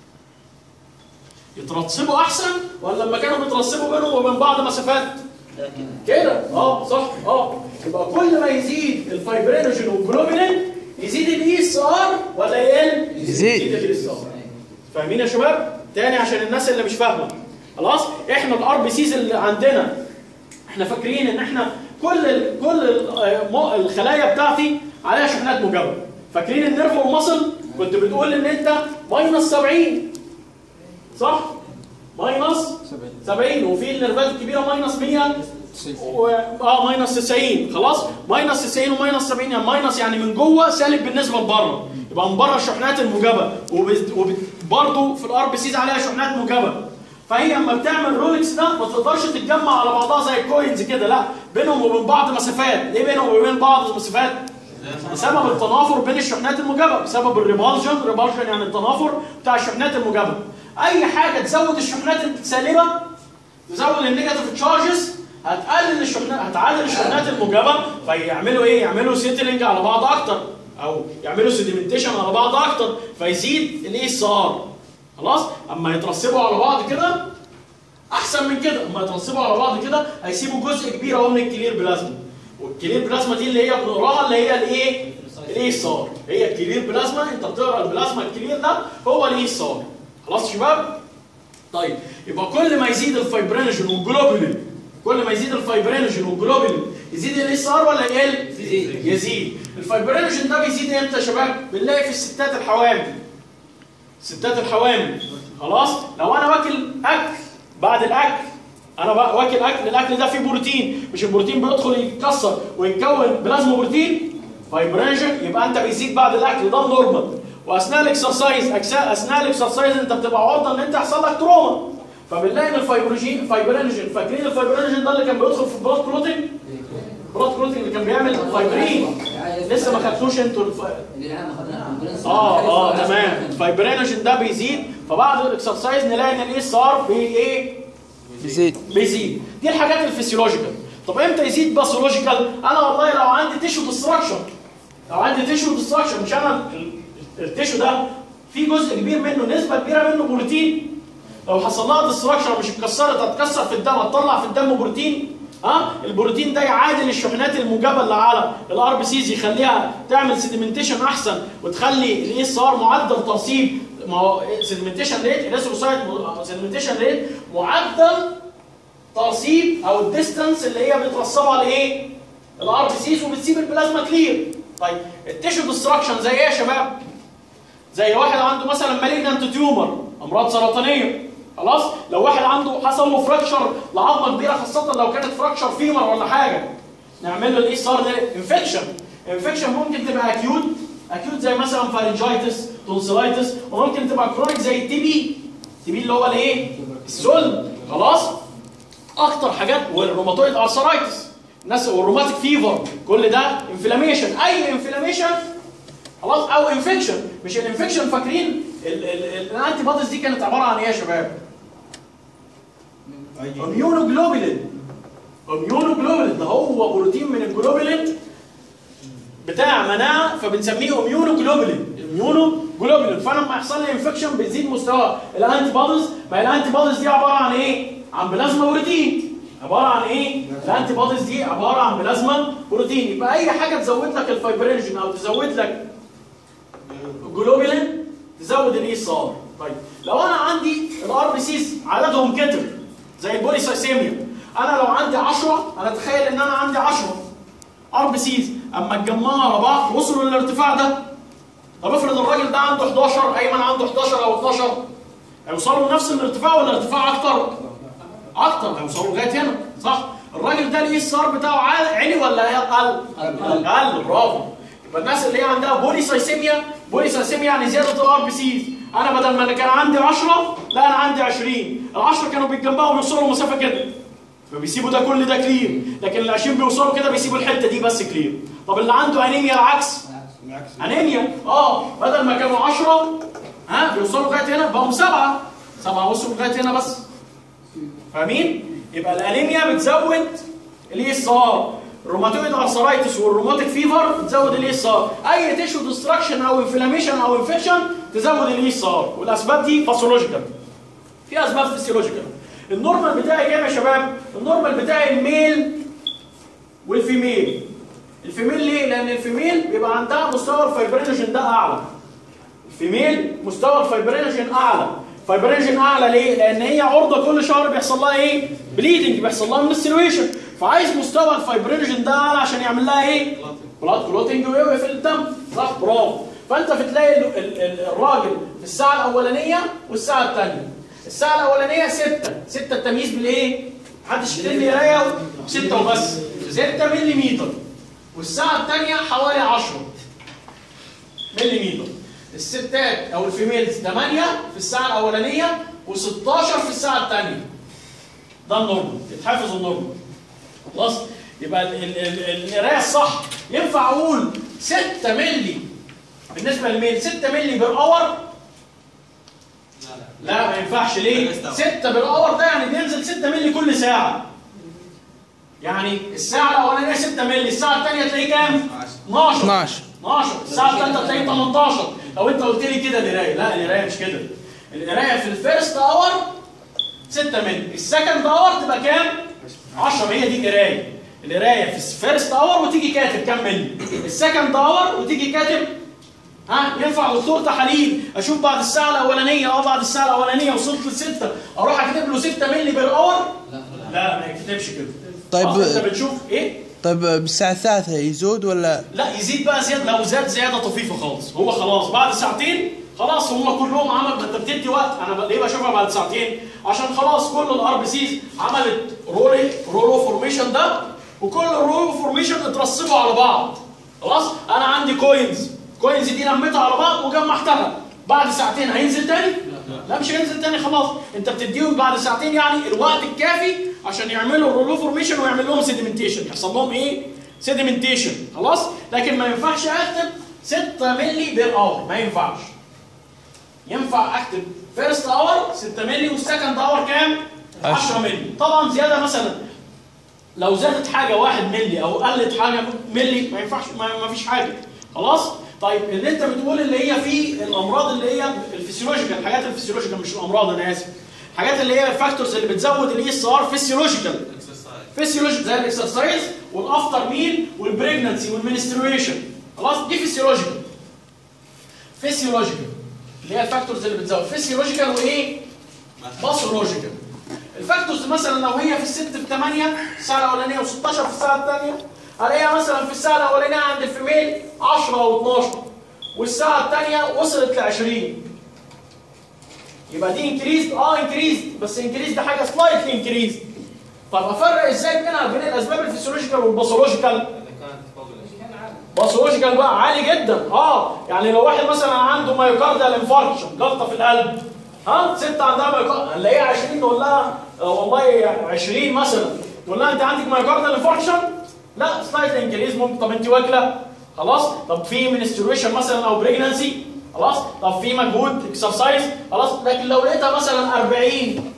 يترسبوا احسن ولا لما كانوا بيترسبوا بينهم وبين بعض مسافات كده اه صح اه يبقى كل ما يزيد الفايبرينوجين والجلوبولين يزيد الاي اس ار ولا يقل يزيد. الاي اس ار فاهمين يا شباب تاني عشان الناس اللي مش فاهمه خلاص احنا الار بي سيز اللي عندنا احنا فاكرين ان احنا كل ال كل ال- آه، مو- الخلايا بتاعتي عليها شحنات موجبه فاكرين النيرف والمصل كنت بتقول ان انت ماينس 70 صح ماينس 70 وفي النيرفات الكبيره ماينس 100 و... اه ماينس 90 خلاص ماينس 90 وماينس 70 يعني ماينس يعني من جوه سالب بالنسبه لبره يبقى من بره الشحنات الموجبه وبرضه وب... برضه في الار بي سيز عليها شحنات موجبه فهي اما بتعمل رولكس ده ما تقدرش تتجمع على بعضها زي الكوينز كده لا بينهم وبين بعض مسافات ليه بينهم وبين بعض مسافات بسبب التنافر بين الشحنات الموجبه بسبب الريبالجن ريبالجن يعني التنافر بتاع الشحنات الموجبه اي حاجه تزود الشحنات السالبه تزود النيجاتيف تشارجز هتقلل الشحنات هتعادل الشحنات الموجبه فيعملوا ايه؟ يعملوا سيتلنج على بعض اكتر او يعملوا سيديمنتيشن على بعض اكتر فيزيد الاي اس ار خلاص؟ اما يترسبوا على بعض كده احسن من كده اما يترسبوا على بعض كده هيسيبوا جزء كبير اهو من الكلير بلازما والكلير بلازما دي اللي هي بنقراها اللي هي الايه؟ الاي اس ار هي الكلير بلازما انت بتقرا البلازما الكلير ده هو الاي اس ار خلاص يا شباب؟ طيب يبقى كل ما يزيد الفايبرينوجين والجلوبولين كل ما يزيد الفايبرينوجين والجلوبولين يزيد الاس ار ولا يقل؟ يزيد يزيد الفايبرينوجين ده بيزيد امتى يا شباب؟ بنلاقي في الستات الحوامل ستات الحوامل خلاص لو انا واكل اكل بعد الاكل انا بقى واكل اكل الاكل ده فيه بروتين مش البروتين بيدخل يتكسر ويتكون بلازما بروتين فايبرينوجين يبقى انت بيزيد بعد الاكل ده نورمال واثناء الاكسرسايز أكسا- اثناء الاكسرسايز انت بتبقى عرضه ان انت يحصل لك تروما فبنلاقي ان الفايبروجين فايبرينوجين فاكرين الفايبرينوجين ده اللي كان بيدخل في البلاد كلوتين البلاد كلوتين اللي كان بيعمل فايبرين لسه ما خدتوش انتوا الف... اه اه تمام فايبرينوجين ده بيزيد فبعد الاكسرسايز نلاقي ان الاس ار بي ايه بيزيد بيزيد دي الحاجات الفسيولوجيكال طب امتى يزيد باثولوجيكال انا والله لو عندي تيشو ديستراكشن لو عندي تيشو ديستراكشن مش انا ال- التيشو ده في جزء كبير منه نسبه كبيره منه بروتين لو حصل لها ديستراكشن مش اتكسرت هتكسر في الدم هتطلع في الدم بروتين ها البروتين ده يعادل الشحنات الموجبه اللي على الار بي سيز يخليها تعمل سيديمنتيشن احسن وتخلي الاي اس ار معدل ترسيب ما هو سيديمنتيشن ريت الاسروسايت سيديمنتيشن ريت معدل ترسيب او الديستانس اللي هي بترسبها لايه؟ الار بي سيز وبتسيب البلازما كلير. طيب التيشو ديستراكشن زي ايه يا شباب؟ زي واحد عنده مثلا مالجنانت تيومر امراض سرطانيه خلاص؟ لو واحد عنده حصل له فراكشر لعظمه كبيره خاصه لو كانت فراكشر فيمر ولا حاجه نعمل له الايه صار ده انفكشن انفكشن ممكن تبقى اكيوت اكيوت زي مثلا فارنجايتس تونسيلايتس وممكن تبقى كرونيك زي التي بي التي بي اللي هو الايه؟ السل خلاص؟ اكتر حاجات والروماتويد ارثرايتس الناس والروماتيك فيفر كل ده انفلاميشن اي انفلاميشن خلاص او انفكشن مش الانفكشن فاكرين الانتي بوديز دي كانت عباره عن ايه يا شباب؟ اميونوجلوبولين اميونوجلوبولين ده هو بروتين من الجلوبولين بتاع مناعه فبنسميه اميونوجلوبولين اميونوجلوبولين فانا لما يحصل لي انفكشن بيزيد مستوى الانتي بوديز ما الانتي بوديز دي عباره عن ايه؟ عن بلازما بروتين عباره عن ايه؟ الانتي بوديز دي عباره عن بلازما بروتين يبقى اي حاجه تزود لك الفايبرينجين او تزود لك الجلوبولين تزود الاي اس ار طيب لو انا عندي الار بي سيز عددهم كتر زي البوليسايسيميا انا لو عندي 10 انا اتخيل ان انا عندي 10 ار بي سيز اما اتجمعوا على بعض وصلوا للارتفاع ده طب افرض الراجل ده عنده 11 ايمن عنده 11 او 12 هيوصلوا لنفس الارتفاع ولا ارتفاع اكتر؟ اكتر هيوصلوا لغايه هنا صح؟ الراجل ده الاي اس ار بتاعه عال- عالي ولا قل؟ قل برافو يبقى الناس اللي هي عندها بوليسايسيميا بوليسايسيميا يعني زياده الار بي سيز انا بدل ما انا كان عندي 10 لا انا عندي 20 ال 10 كانوا بيتجمعوا ويوصلوا مسافه كده فبيسيبوا ده كل ده كلير لكن ال 20 بيوصلوا كده بيسيبوا الحته دي بس كلير طب اللي عنده انيميا العكس انيميا اه بدل ما كانوا 10 ها بيوصلوا لغايه هنا بقوا سبعه سبعه وصلوا لغايه هنا بس فاهمين؟ يبقى الانيميا بتزود الاي اس ار الروماتويد ارثرايتس والروماتيك فيفر بتزود الاي اس ار اي تيشو ديستراكشن او انفلاميشن او انفكشن تزود الاي اس ار والاسباب دي باثولوجيكال في اسباب فيسيولوجيكال النورمال بتاعي كام يا شباب؟ النورمال بتاعي الميل والفيميل الفيميل ليه؟ لان الفيميل بيبقى عندها مستوى الفايبرينوجين ده اعلى الفيميل مستوى الفايبرينوجين اعلى فايبرينوجين اعلى ليه؟ لان هي عرضه كل شهر بيحصل لها ايه؟ بليدنج بيحصل لها منسترويشن فعايز مستوى الفايبرينوجين ده اعلى عشان يعمل لها ايه؟ بلاد كلوتنج ويوقف الدم صح برافو فانت بتلاقي ال- ال- ال- الراجل في الساعه الاولانيه والساعه الثانيه الساعه الاولانيه 6 6 التمييز بالايه؟ محدش يكتب لي قرايه 6 وبس 6 ملم والساعه الثانيه حوالي 10 ملم الستات او الفيميلز 8 في الساعه الاولانيه و16 في الساعه الثانيه ده النورمال يتحفظ النورمال خلاص يبقى ال- ال- ال- القرايه الصح ينفع اقول 6 مللي بالنسبه للميل 6 مللي بير اور لا ما ينفعش ليه 6 بير اور ده يعني بينزل 6 مللي كل ساعه يعني الساعه الاولانيه 6 مللي الساعه الثانيه تلاقيه كام 12 12 12 الساعه الثالثه تلاقيه 18 لو انت قلت لي كده القرايه لا القرايه مش كده القرايه في الفيرست اور 6 مللي السكند اور تبقى كام 10 هي دي القرايه القرايه في الفيرست اور وتيجي كاتب كام مللي السكند اور وتيجي كاتب ها ينفع دكتور تحاليل اشوف بعد الساعه الاولانيه او بعد الساعه الاولانيه وصلت لسته اروح اكتب له 6 مللي بير اور لا لا ما يكتبش كده طيب- أصل انت بتشوف ايه طيب بالساعة الثالثة يزود ولا لا يزيد بقى زياده لو زاد زياده طفيفه خالص هو خلاص بعد ساعتين خلاص هم كلهم عمل ما انت بتدي وقت انا ب- ليه بشوفها بعد ساعتين عشان خلاص كل الار بي سيز عملت رولي رولو فورميشن ده وكل الرولو فورميشن اترسبوا على بعض خلاص انا عندي كوينز كوينز دي لميتها على بعض وجمعتها بعد ساعتين هينزل تاني لا مش هينزل تاني خلاص انت بتديهم بعد ساعتين يعني الوقت الكافي عشان يعملوا الرولو فورميشن ويعمل لهم سيديمنتيشن يحصل لهم ايه سيديمنتيشن خلاص لكن ما ينفعش اكتب 6 مللي بير اور ما ينفعش ينفع اكتب فيرست اور 6 مللي والسكند اور كام 10 مللي طبعا زياده مثلا لو زادت حاجه 1 مللي او قلت حاجه مللي ما ينفعش ما, ما فيش حاجه خلاص طيب اللي انت بتقول اللي هي في الامراض اللي هي الفسيولوجيكال الحاجات الفسيولوجيكال مش الامراض انا اسف الحاجات اللي هي الفاكتورز اللي بتزود الاي اس ار فسيولوجيكال فسيولوجيكال زي الاكسرسايز والافتر ميل والبريجنسي والمنسترويشن خلاص دي فسيولوجيكال فيسيولوجيكال اللي هي الفاكتورز اللي بتزود فيسيولوجيكال وايه؟ باثولوجيكال الفاكتورز مثلا لو هي في الست في 8 الساعه الاولانيه و16 في الساعه الثانيه الاقيها مثلا في الساعه الاولانيه عند الفيميل 10 او 12 والساعه الثانيه وصلت ل 20 يبقى دي انكريزد اه انكريزد بس انكريزد ده حاجه سلايتلي انكريزد طب افرق ازاي بينها بين الاسباب الفسيولوجيكال والباثولوجيكال؟ باثولوجيكال بقى عالي جدا اه يعني لو واحد مثلا عنده مايوكارديال انفاركشن جلطه في القلب ها ست عندها مايوكارديال هنلاقيها 20 نقول لها آه والله 20 مثلا تقول لها انت عندك مايوكارديال انفاركشن لا سلايت انكريز ممكن طب انت واكله خلاص طب في منسترويشن مثلا او بريجنسي خلاص طب في مجهود اكسرسايز خلاص لكن لو لقيتها مثلا 40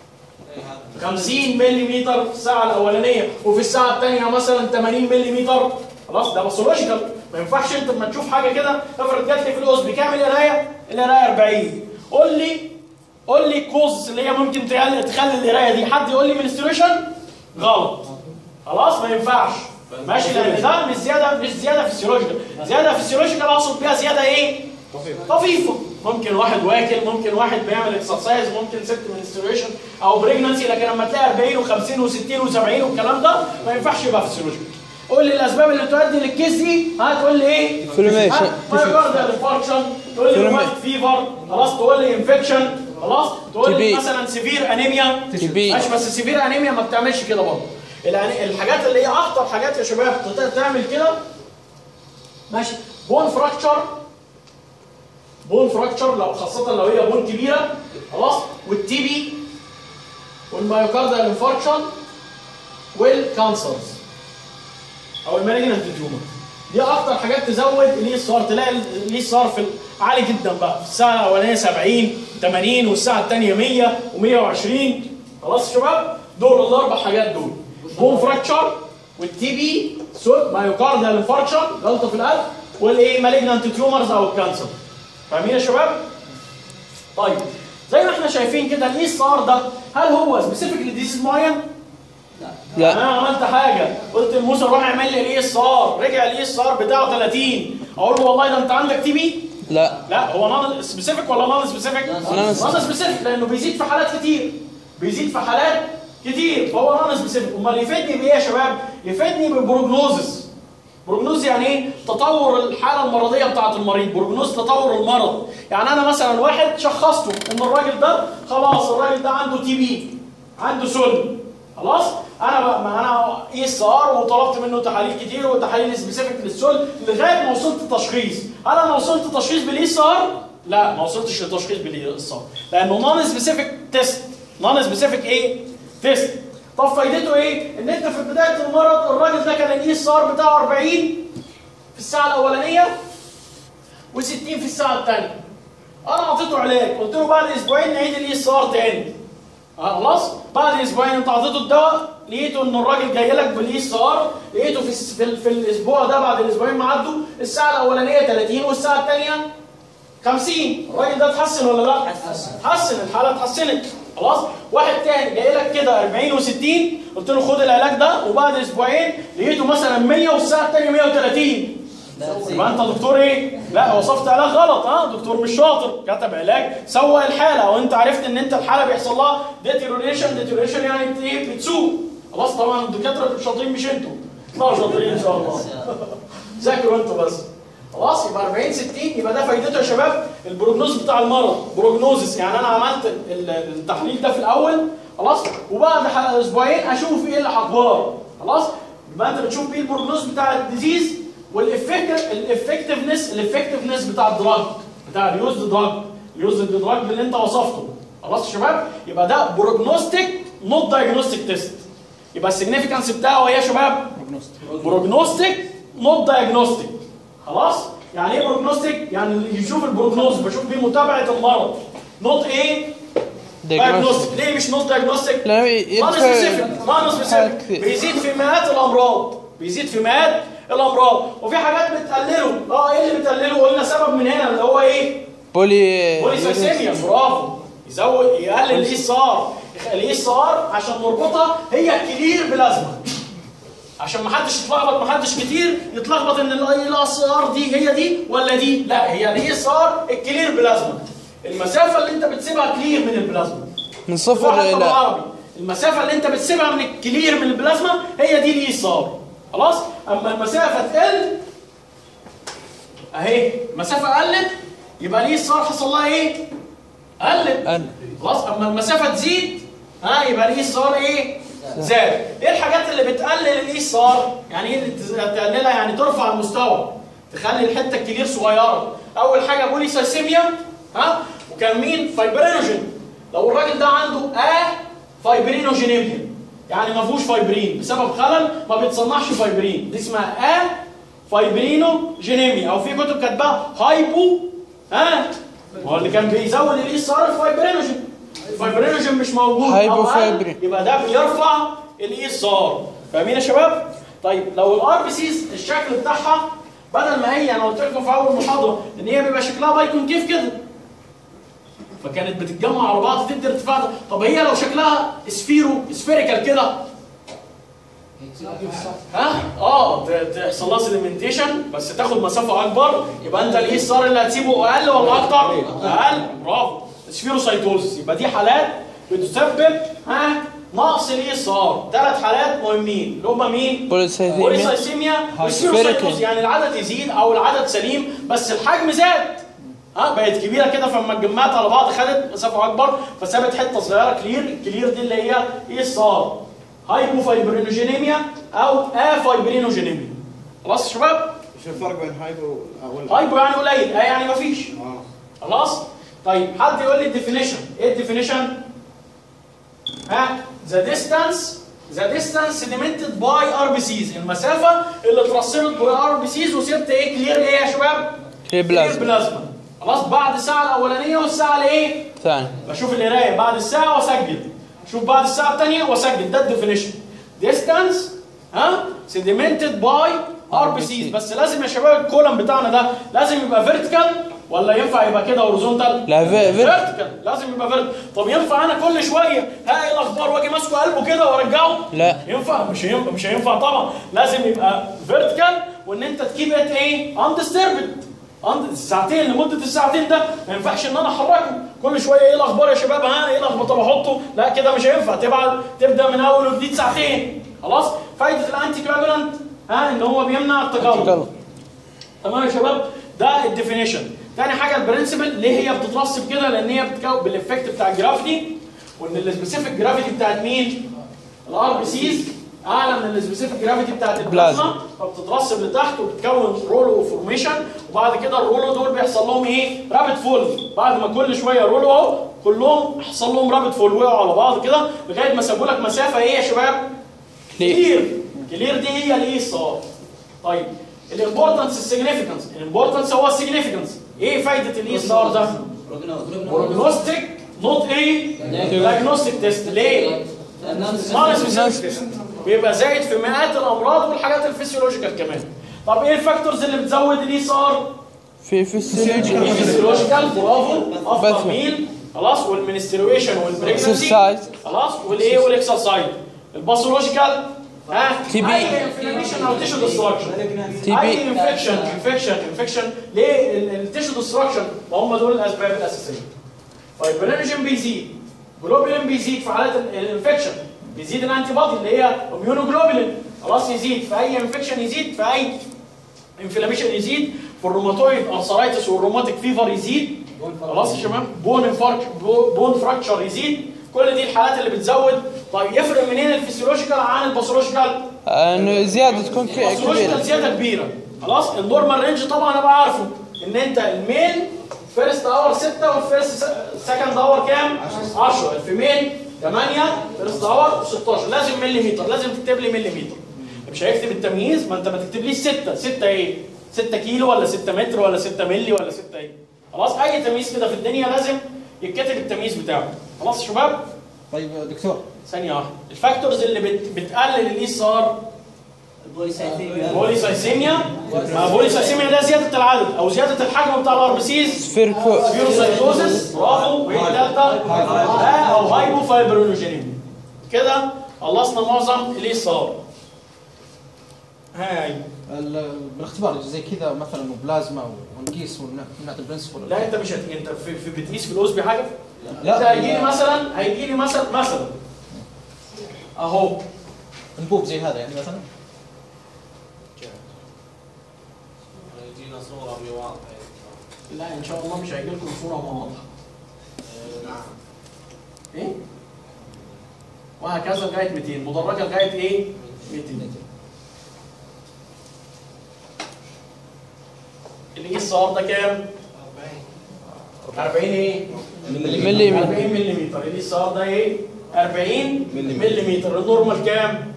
50 ملم في الساعه الاولانيه وفي الساعه الثانيه مثلا 80 ملم خلاص ده باثولوجيكال ما ينفعش انت لما تشوف حاجه كده افرض جات لي في الاوز بكام القرايه؟ القرايه 40 قول لي قول لي الكوز اللي هي ممكن تخلي تخلي القرايه دي حد يقول لي منستريشن غلط خلاص ما ينفعش ماشي لان ده مش زياده مش زياده فيسيولوجيكال زياده فيسيولوجيكال اقصد بيها زياده ايه؟ طفيفه ممكن واحد واكل ممكن واحد بيعمل اكسرسايز ممكن ست منستريشن او بريجنسي لكن لما تلاقي 40 و50 و60 و70 والكلام ده ما ينفعش يبقى فيسيولوجيكال قول لي الاسباب اللي تؤدي للكيس دي هتقول لي ايه؟ Inflammation. مايوكارديال انفاركشن تقول لي Inflammation. روماتيك فيفر خلاص تقول لي انفكشن خلاص تقول لي TB. مثلا سيفير انيميا TB. ماشي بس سيفير انيميا ما بتعملش كده برضه الأني- الحاجات اللي هي اخطر حاجات يا شباب تقدر تعمل كده ماشي بون فراكتشر بون فراكتشر لو خاصة لو هي بون كبيرة خلاص والتي بي والمايوكارديال انفاركشن والكانسرز او المالجنت تيومر دي اكتر حاجات تزود الاي اس ار تلاقي الاي اس ار في ال- عالي جدا بقى في الساعه الاولانيه 70 80 والساعه الثانيه 100 و120 خلاص يا شباب دول الاربع حاجات دول بون فراكتشر والتي بي سود مايوكارديال انفاركشن جلطه في القلب والايه مالجنت تيومرز او الكانسر فاهمين يا شباب؟ طيب زي ما احنا شايفين كده الاي اس ار ده هل هو سبيسيفيك لديزيز معين؟ لا انا عملت حاجه قلت لموسى روح اعمل لي الاي اس ار رجع الاي اس ار بتاعه 30 اقول له والله ده انت عندك تي بي لا لا هو نون سبيسيفيك ولا نون سبيسيفيك؟ نون سبيسيفيك لانه بيزيد في حالات كتير بيزيد في حالات كتير فهو نون سبيسيفيك امال يفيدني بايه يا شباب؟ يفيدني ببروجنوزس بروجنوز يعني ايه؟ تطور الحاله المرضيه بتاعه المريض، بروجنوز تطور المرض، يعني انا مثلا واحد شخصته ان الراجل ده خلاص الراجل ده عنده تي بي عنده سل خلاص؟ انا بقى ما انا اي اس ار وطلبت منه تحاليل كتير وتحاليل سبيسيفيك للسل لغايه ما وصلت تشخيص، هل انا وصلت تشخيص بالاي اس ار؟ لا ما وصلتش لتشخيص بالاي اس ار، لانه نون سبيسيفيك تيست، نون سبيسيفيك ايه؟ تيست طب فايدته ايه؟ ان انت في بدايه المرض الراجل ده كان الاي اس ار بتاعه 40 في الساعه الاولانيه و60 في الساعه الثانيه. انا اعطيته علاج قلت له بعد اسبوعين نعيد الاي اس ار تاني. آه خلاص؟ بعد اسبوعين انت اعطيته الدواء لقيته ان الراجل جاي لك بالاي اس ار لقيته في, الس- في, ال- في الاسبوع ده بعد الاسبوعين ما عدوا الساعه الاولانيه 30 والساعه الثانيه 50 الراجل ده اتحسن ولا لا؟ اتحسن الحاله اتحسنت خلاص واحد تاني جاي لك كده 40 و60 قلت له خد العلاج ده وبعد اسبوعين لقيته مثلا 100 والساعه الثانيه 130 يبقى انت دكتور ايه؟ لا وصفت علاج غلط ها دكتور مش شاطر كتب علاج سوى الحاله او انت عرفت ان انت الحاله بيحصل لها ديتيروريشن ديتيروريشن يعني بت- ايه بتسوء خلاص طبعا الدكاتره الشاطرين مش انتوا اطلعوا شاطرين ان شاء الله ذاكروا انتوا بس خلاص يبقى 40 60 يبقى ده فايدته يا شباب البروجنوز بتاع المرض بروجنوزس يعني انا عملت ال- التحليل ده في الاول خلاص وبعد ح- اسبوعين اشوف ايه الاخبار خلاص يبقى انت بتشوف ايه البروجنوز بتاع الديزيز والافكت الافكتفنس الافكتفنس بتاع الدراج بتاع اليوزد دراج اليوزد دراج اللي انت وصفته خلاص يا شباب يبقى ده بروجنوستيك نوت دايجنوستيك تيست يبقى السيجنيفيكانس بتاعه ايه يا شباب؟ بروجنوستيك نوت دايجنوستيك خلاص يعني ايه بروجنوستيك يعني اللي يشوف البروجنوز بشوف بيه متابعه المرض نوت ايه دايجنوستيك ليه مش نوت دايجنوستيك لا ي- نون يدخل- سبيسيفيك نون حاجات سبيسيفيك كتير. بيزيد في مئات الامراض بيزيد في مئات الامراض وفي حاجات بتقلله اه ايه اللي بتقلله قلنا سبب من هنا اللي هو ايه بولي بوليسايسيميا برافو يزود يقلل الاي اس ار الاي اس ار عشان نربطها هي الكلير بلازما عشان ما حدش يتلخبط ما حدش كتير يتلخبط ان الاي اس ار دي هي دي ولا دي لا هي الاي اس ار الكلير بلازما المسافه اللي انت بتسيبها كلير من البلازما من صفر واحد الى بالعربي المسافه اللي انت بتسيبها من الكلير من البلازما هي دي الاي اس ار خلاص اما المسافه تقل اهي المسافه قلت يبقى الاي اس ار حصل لها ايه قلت قل. خلاص اما المسافه تزيد ها يبقى الاي اس ار ايه زاد ايه الحاجات اللي بتقلل الاي اس ار يعني ايه اللي تز- تقللها يعني ترفع المستوى تخلي الحته الكبير صغيره اول حاجه بوليسايسيميا ها وكان مين فايبرينوجين لو الراجل ده عنده ا فايبرينوجينيميا يعني ما فيهوش فايبرين بسبب خلل ما بيتصنعش فايبرين دي اسمها ا فايبرينوجينيميا او في كتب كاتباها هايبو ها هو اللي كان بيزود الاي اس ار الفايبرينوجين الفايبرينوجين مش موجود أو هايبو قل، فايبرين. يبقى ده بيرفع الاي اس ار فاهمين يا شباب طيب لو الار بي سيز الشكل بتاعها بدل ما هي انا قلت لكم في اول محاضره ان هي بيبقى شكلها بايكون كيف كده فكانت بتتجمع على بعض تدي ارتفاع ده طب هي لو شكلها سفيرو سفيريكال كده ها اه ت- تحصل لها سيدمنتيشن بس تاخد مسافه اكبر يبقى انت الاي اس ار اللي هتسيبه اقل ولا اكتر؟ اقل برافو سفيروسايتوزس يبقى دي حالات بتسبب ها نقص الاي اس ار ثلاث حالات مهمين اللي هم مين؟ بوليسايثيميا بوليسايسيميا والسيروسايتوز يعني العدد يزيد او العدد سليم بس الحجم زاد ها بقت كبيره كده فلما اتجمعت على بعض خدت مسافه اكبر فسابت حته صغيره كلير الكلير دي اللي هي اي اس ار هايبوفايبرينوجينيميا او افايبرينوجينيميا خلاص يا شباب ايش الفرق بين هايبو ولا هايبو يعني قليل اه يعني مفيش اه خلاص طيب حد يقول لي الديفينيشن ايه الديفينيشن ها ذا ديستانس ذا ديستانس ليميتد باي ار بي سيز المسافه اللي اترسمت باي ار بي سيز وسبت ايه كلير ايه يا شباب كلير بلازما. بلازما خلاص بعد الساعه الاولانيه والساعه الايه ثاني بشوف القرايه بعد الساعه واسجل شوف بعد الساعه الثانيه واسجل ده الديفينيشن ديستانس ها سيديمنتد باي ار بي سيز بس لازم يا شباب الكولم بتاعنا ده لازم يبقى فيرتيكال ولا ينفع يبقى كده هوريزونتال لا في- في- فيرتيكال لازم يبقى فيرتيكال طب ينفع انا كل شويه ها ايه الاخبار واجي ماسكه قلبه كده وارجعه لا. ينفع مش هينفع مش هينفع طبعا لازم يبقى فيرتيكال وان انت تكيب ات ايه اندستربد الساعتين لمده الساعتين ده ما ينفعش ان انا احركه كل شويه ايه الاخبار يا شباب ها ايه الاخبار طب احطه لا كده مش هينفع تبعد تبدا من اول وجديد ساعتين خلاص فايده الانتي كواجولانت ها ان هو بيمنع التجلط تجلط. تمام يا شباب ده الديفينيشن تاني حاجه البرنسبل ليه هي بتترسب كده لان هي بتتكون بالافكت بتاع الجرافيتي وان السبيسيفيك جرافيتي بتاعت مين الار بي سيز اعلى من السبيسيفيك جرافيتي بتاعت البلازما فبتترسب لتحت وبتكون رولو فورميشن وبعد كده الرولو دول بيحصل لهم ايه رابت فول بعد ما كل شويه رولو اهو كلهم حصل لهم رابت فول وقعوا على بعض كده لغايه ما سابوا لك مسافه ايه يا شباب كلير كلير دي هي الايه الصواب طيب الامبورتنس السيجنيفيكانس الامبورتنس هو السيجنيفيكانس ايه فايده الاي اس ار ده بروجنوستيك نوت ايه دايجنوستيك تيست ليه نون سبيسيفيك تيست بيبقى زايد في مئات الامراض والحاجات الفسيولوجيكال كمان طب ايه الفاكتورز اللي بتزود الاي اس ار في فيسيولوجي الفسيولوجيكال برافو افضل بس. ميل خلاص والمنسترويشن والبريجنسي Exercise. خلاص والايه والاكسرسايز الباثولوجيكال ها تي بي. اي انفلاميشن او تيشو ديستراكشن تي بي. اي انفكشن انفكشن انفكشن ليه التيشو ديستراكشن ما هم دول الاسباب الاساسيه فايبرينوجين بيزيد جلوبولين بيزيد في حالات ال- الانفكشن بيزيد الانتي بودي اللي هي اميونوجلوبولين خلاص يزيد في اي انفكشن يزيد في اي انفلاميشن يزيد في الروماتويد ارثرايتس والروماتيك فيفر يزيد خلاص يا شباب بون انفارك بون فراكشر يزيد كل دي الحالات اللي بتزود طيب يفرق منين الفسيولوجيكال عن الباثولوجيكال انه زياده تكون ك- الباثولوجيكال كبيره زياده كبيره خلاص النورمال رينج طبعا انا بقى عارفه ان انت الميل فيرست اور 6 والفيرست سكند اور كام 10 الفيميل 8 فيرست اور 16 لازم مليمتر لازم تكتب لي مليمتر مش هيكتب التمييز ما انت ما تكتبليش 6 6 ايه 6 كيلو ولا 6 متر ولا 6 ملي ولا 6 ايه خلاص اي تمييز كده في الدنيا لازم يتكتب التمييز بتاعه خلاص يا شباب طيب دكتور ثانيه واحده الفاكتورز اللي بت... بتقلل الاي اس ار بوليسايسيميا ما بوليسايسيميا ده زياده العدد او زياده الحجم بتاع الار بي سيز سفيركو سبيروسايتوزس برافو وايه الثالثه ها او هايبوفايبرينوجينيميا كده خلصنا معظم الاي اس ار ها أيوة. ال- بالاختبار زي كذا مثلا بلازما ونقيس ونعطي برنسبل لا انت مش هت... انت في, في بتقيس في الاوز بحاجه لا. انت هيجي لي مثلا هيجي لي مثلا مثلا اهو انبوب زي هذا يعني مثلا لا ان شاء الله مش هيجي لكم صوره واضحه ايه وهكذا لغايه 200 مدرجه لغايه ايه 200 الاي اس ار ده كام 40 ايه مليمتر 40 ملم الاي اس ار ده ايه 40 ملم النورمال كام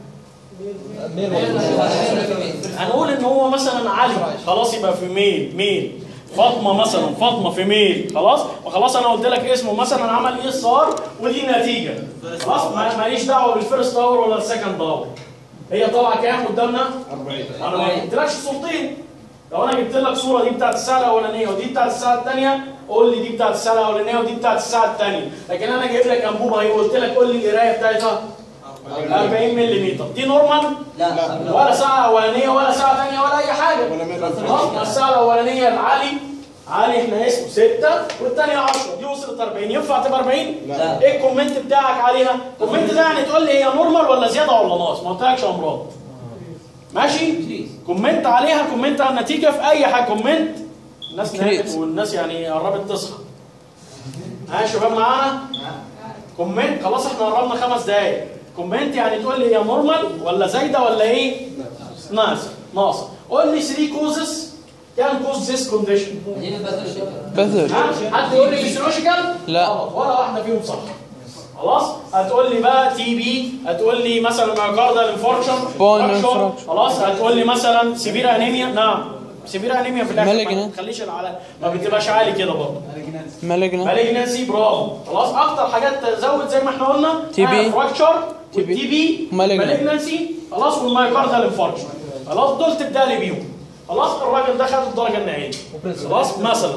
هنقول ان هو مثلا علي خلاص يبقى في ميل ميل فاطمه مثلا فاطمه في ميل خلاص وخلاص انا قلت لك اسمه مثلا عمل اي اس ار ودي نتيجه خلاص ما- ماليش دعوه بالفيرست اور ولا السكند اور هي طالعه كام قدامنا 40 انا ما جبتلكش صورتين لو انا جبت لك صوره دي بتاعت الساعه الاولانيه ودي بتاعت الساعه الثانيه قول لي دي بتاعت الساعه الاولانيه ودي بتاعت الساعه الثانيه لكن انا جايب لك انبوبه اهي وقلت لك قول لي القرايه بتاعتها 40 ملم دي نورمال لا ولا ساعة أولانية ولا ساعة ثانية ولا أي حاجة خلاص الساعة الأولانية العالي عالي احنا اسمه 6 والثانية 10 دي وصلت 40 ينفع تبقى 40؟ لا ايه الكومنت بتاعك عليها؟ الكومنت ده يعني تقول لي هي نورمال ولا زيادة ولا ناقص؟ ما قلتلكش أمراض ماشي؟ كومنت عليها كومنت على النتيجة في أي حاجة كومنت الناس كريت. نامت والناس يعني قربت تصحى ها يا شباب معانا؟ كومنت خلاص احنا قربنا خمس دقايق كومنت يعني تقول لي هي نورمال ولا زايده ولا ايه؟ ناقصه ناقصه قول لي 3 كوزز كان كوز ذيس كونديشن بثل حد يقول لي فيسيولوجيكال؟ لا. غلط ولا واحده فيهم صح خلاص هتقول لي بقى تي بي هتقول لي مثلا مايوكاردال انفاركشن Bone infarction. خلاص هتقول لي مثلا سيفير انيميا نعم سيفير انيميا في الاخر ما Malignant. تخليش العلى ما بتبقاش عالي كده برضه مالجنا مالجنسي برافو خلاص اكتر حاجات تزود زي ما احنا قلنا TB. فراكشر TB. والتي بي Malignant. مالجنسي خلاص والمايوكاردال انفاركشن خلاص دول تبدا لي بيهم خلاص الراجل ده خد الدرجه النهائيه خلاص مثلا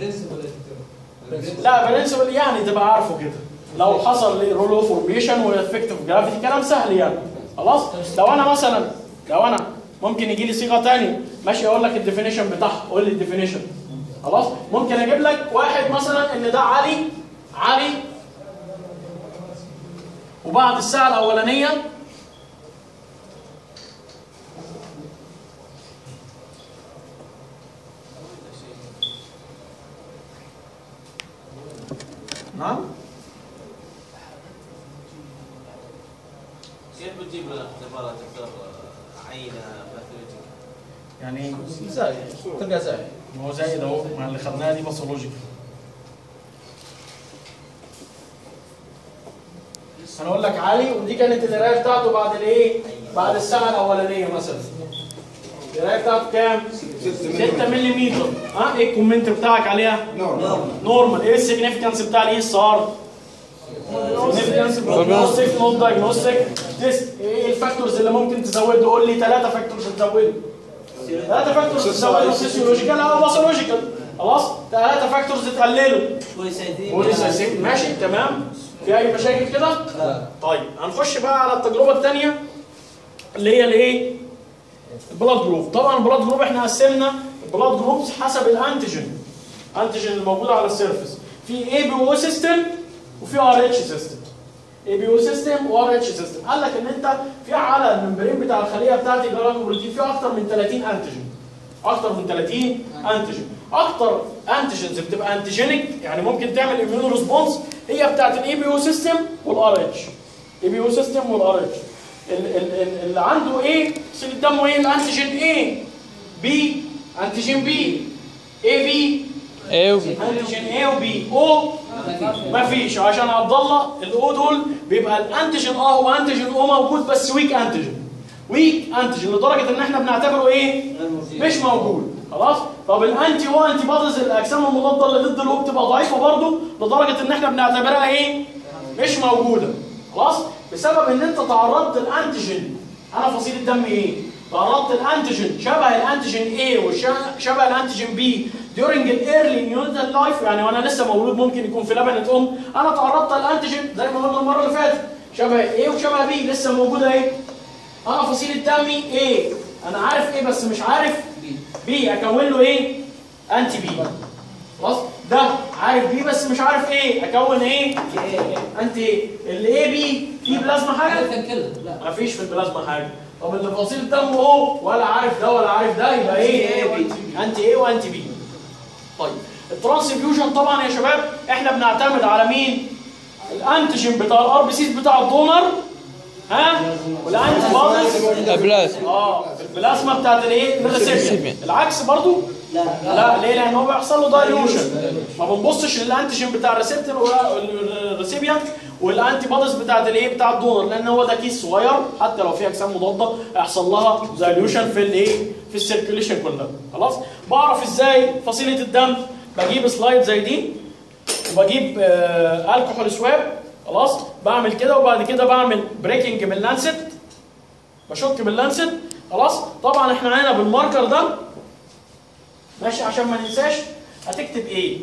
لا برنسبل يعني تبقى عارفه كده لو حصل لي رولو فورميشن وافكتيف جرافيتي كلام سهل يعني خلاص لو انا مثلا لو انا ممكن يجي لي صيغه ثانيه ماشي اقول لك الديفينيشن بتاعها قول لي الديفينيشن خلاص ممكن اجيب لك واحد مثلا ان ده علي علي وبعد الساعه الاولانيه نعم كيف بتجيب الاختبارات دكتور عينه باثولوجيك؟ يعني زايد تلقى زايد ما هو زايد اهو ما اللي خدناها دي باثولوجيك انا اقول لك علي ودي كانت القرايه بتاعته بعد الايه؟ بعد الساعه الاولانيه مثلا القرايه بتاعته كام؟ 6 ملم ها ايه الكومنت بتاعك عليها؟ نورمال ايه السيجنفكانس بتاع الاي اس ار؟ significance prognostic non diagnostic تيست ايه الفاكتورز اللي ممكن تزوده قول لي ثلاثه فاكتورز تزوده ثلاثه فاكتورز تزوده فيسيولوجيكال او باثولوجيكال خلاص ثلاثه فاكتورز تقللوا بوليسايسيم ماشي تمام في اي مشاكل كده؟ لا طيب هنخش بقى على التجربه الثانيه اللي هي الايه البلاد جروب طبعا البلاد جروب احنا قسمنا البلاد جروبز حسب الانتيجين الانتيجين الموجوده على السيرفيس في اي بي او سيستم وفي ار اتش سيستم اي بي او سيستم وار اتش سيستم قال لك ان انت في على الممبرين بتاع الخليه بتاعتي الجلايكوبروتين في اكتر من 30 انتيجين اكتر من 30 انتيجين اكتر انتيجينز بتبقى انتيجينيك يعني ممكن تعمل اميون ريسبونس هي بتاعت الاي بي او سيستم والار اتش اي بي او سيستم والار اتش اللي عنده ايه سيل دمه ايه الانتيجين ايه بي انتيجين بي اي بي ايه وبي انتيجين ايه وبي او مفيش عشان عبد الله الاو دول بيبقى الانتيجين اه هو انتيجين او موجود بس ويك انتيجين ويك انتيجين لدرجه ان احنا بنعتبره ايه مش موجود خلاص طب الانتي او انتي بوديز الاجسام المضاده اللي ضد الاو بتبقى ضعيفه برضه لدرجه ان احنا بنعتبرها ايه مش موجوده خلاص بسبب ان انت تعرضت الانتيجين انا فصيله الدم ايه تعرضت الانتيجين شبه الانتيجين A وشبه الانتيجين B during الايرلي نيوتن لايف يعني وانا لسه مولود ممكن يكون في لبنه ام انا تعرضت الانتيجين زي ما قلنا المره اللي فاتت شبه A وشبه B لسه موجوده ايه انا فصيله دمي A انا عارف ايه بس مش عارف B اكون له ايه انتي بي خلاص ده عارف بي بس مش عارف ايه اكون ايه انت ايه اللي ايه بي في بلازما حاجه كان كده لا مفيش في البلازما حاجه طب اللي فصيل دمه هو ولا عارف ده ولا عارف ده يبقى ايه انت ايه وانت بي طيب الترانسفيوجن طبعا يا شباب احنا بنعتمد على مين الانتيجين بتاع الار بي سيز بتاع الدونر ها والانتي بوديز بلازما اه البلازما بتاعت الايه الريسيبيان Recipient. العكس برضو لا لا ليه لان هو بيحصل له دايلوشن ما بنبصش للانتيجين بتاع الريسبتور والريسيبيان والانتي بوديز بتاعت الايه بتاع الدونر لان هو ده كيس صغير حتى لو في اجسام مضاده هيحصل لها دايلوشن في الايه في السيركيوليشن كلها خلاص بعرف ازاي فصيله الدم بجيب سلايد زي دي وبجيب آه الكحول سواب خلاص بعمل كده وبعد كده بعمل بريكنج باللانست بشك باللانست خلاص طبعا احنا هنا بالماركر ده ماشي عشان ما ننساش هتكتب ايه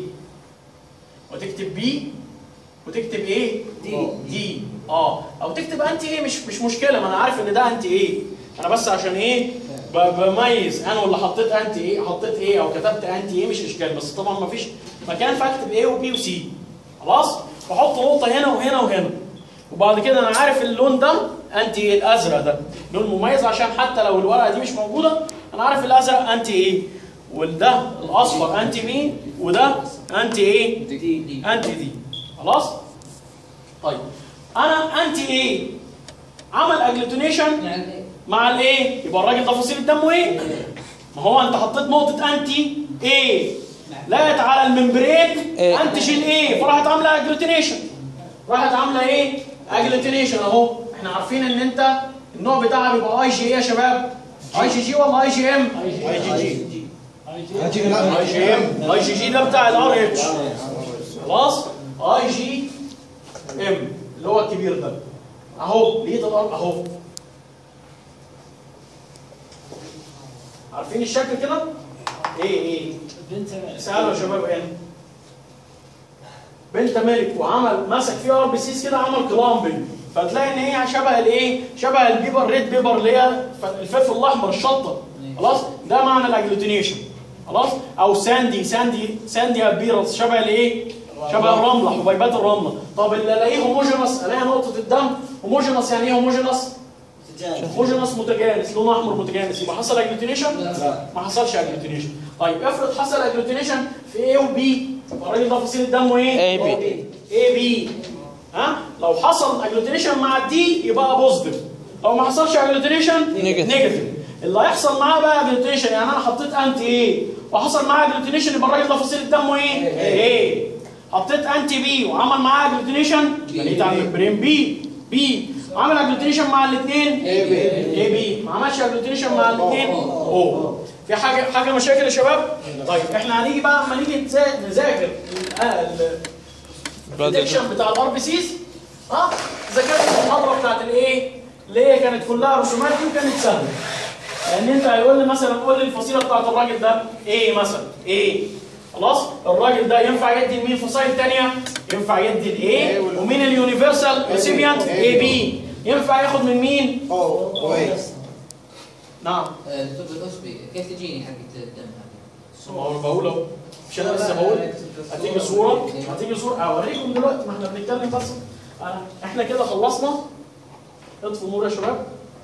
وتكتب بي وتكتب ايه دي دي اه او تكتب انتي ايه مش مش مشكله ما انا عارف ان ده انتي ايه انا بس عشان ايه ب- بميز انا ولا حطيت انتي ايه حطيت ايه او كتبت انتي ايه مش اشكال بس طبعا ما فيش مكان فاكتب ايه وبي وسي خلاص بحط نقطه هنا وهنا وهنا وبعد كده انا عارف اللون ده انتي ايه الازرق ده لون مميز عشان حتى لو الورقه دي مش موجوده انا عارف الازرق انتي ايه وده الاصفر انتي مين وده انتي ايه دي انتي دي خلاص طيب انا انتي ايه عمل اجلوتينيشن يعني مع الايه يبقى الراجل ده فصيله دمه ايه ما هو انت حطيت نقطه انتي ايه لقت على الممبرين إيه. انتيجين ايه فراحت عامله اجلوتينيشن راحت عامله ايه اجلوتينيشن اهو احنا عارفين ان انت النوع بتاعها بيبقى اي جي ايه يا شباب اي جي جي ولا اي جي ام اي جي جي اي جي ام اي جي جي ده بتاع الار اتش خلاص اي جي ام اللي هو الكبير ده اهو لقيت الار اهو عارفين الشكل كده ايه ايه سألوا يا شباب هنا بنت ملك وعمل مسك فيها ار بي سيز كده عمل كلامبنج فتلاقي ان هي شبه الايه شبه البيبر ريد بيبر اللي هي الفلفل الاحمر الشطه خلاص ده معنى الاجلوتينيشن خلاص او ساندي ساندي ساندي ابيرنس شبه الايه شبه الرمله حبيبات الرمله طب اللي الاقيه هوموجينس الاقي نقطه الدم هوموجينس يعني ايه هوموجينس هوموجينس متجانس لونه احمر متجانس يبقى حصل اجلوتينيشن ما حصلش اجلوتينيشن طيب افرض حصل اجلوتينيشن في A وبي الراجل ده فصيله دمه ايه AB. اي بي ها لو حصل اجلوتينيشن مع الدي يبقى بوزيتيف لو ما حصلش اجلوتينيشن Negative. نيجاتيف اللي هيحصل معاه بقى اجلوتينيشن يعني انا حطيت انتي ايه وحصل معاه اجلوتينيشن يبقى الراجل ده فصيله دمه ايه ايه حطيت انتي بي وعمل معاه اجلوتينيشن لقيت على الممبرين بي بي عمل اجلوتينيشن مع الاثنين اي بي ما عملش اجلوتينيشن مع الاثنين او في حاجه حاجه مشاكل يا شباب طيب احنا هنيجي بقى اما نيجي نذا- نذاكر ال- ال- الديكشن بتاع الار بي سيز اه ذاكرت المحاضره بتاعت الايه اللي هي كانت كلها رسومات دي وكانت سهله لان انت هيقول لي مثلا قول لي الفصيله بتاعت الراجل ده ايه مثلا ايه خلاص الراجل ده ينفع يدي لمين فصائل ثانيه ينفع يدي الايه ومين اليونيفرسال ريسيبيانت اي بي ينفع ياخد من مين نعم دكتور بالأسبي كيف تجيني حقة الدم هذه؟ ما هو بقول اهو مش انا لسه بقول هتيجي صوره هتيجي صوره اوريكم دلوقتي ما احنا بنتكلم بس أنا- احنا كده خلصنا اطفوا النور يا شباب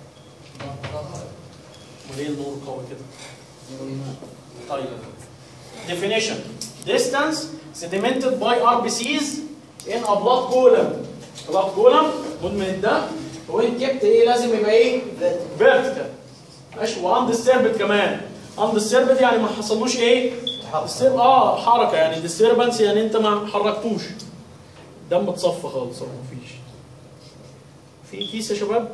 وليه النور قوي كده طيب definition distance sedimented by RBCs in a blood column blood column مدمن الدم وين كبت ايه لازم يبقى ايه vertical ماشي واندستربت كمان اندستربت يعني ما حصلوش ايه disturb- اه حركه يعني disturbance يعني انت ما حركتوش الدم اتصفى خالص أهو مفيش في كيس يا شباب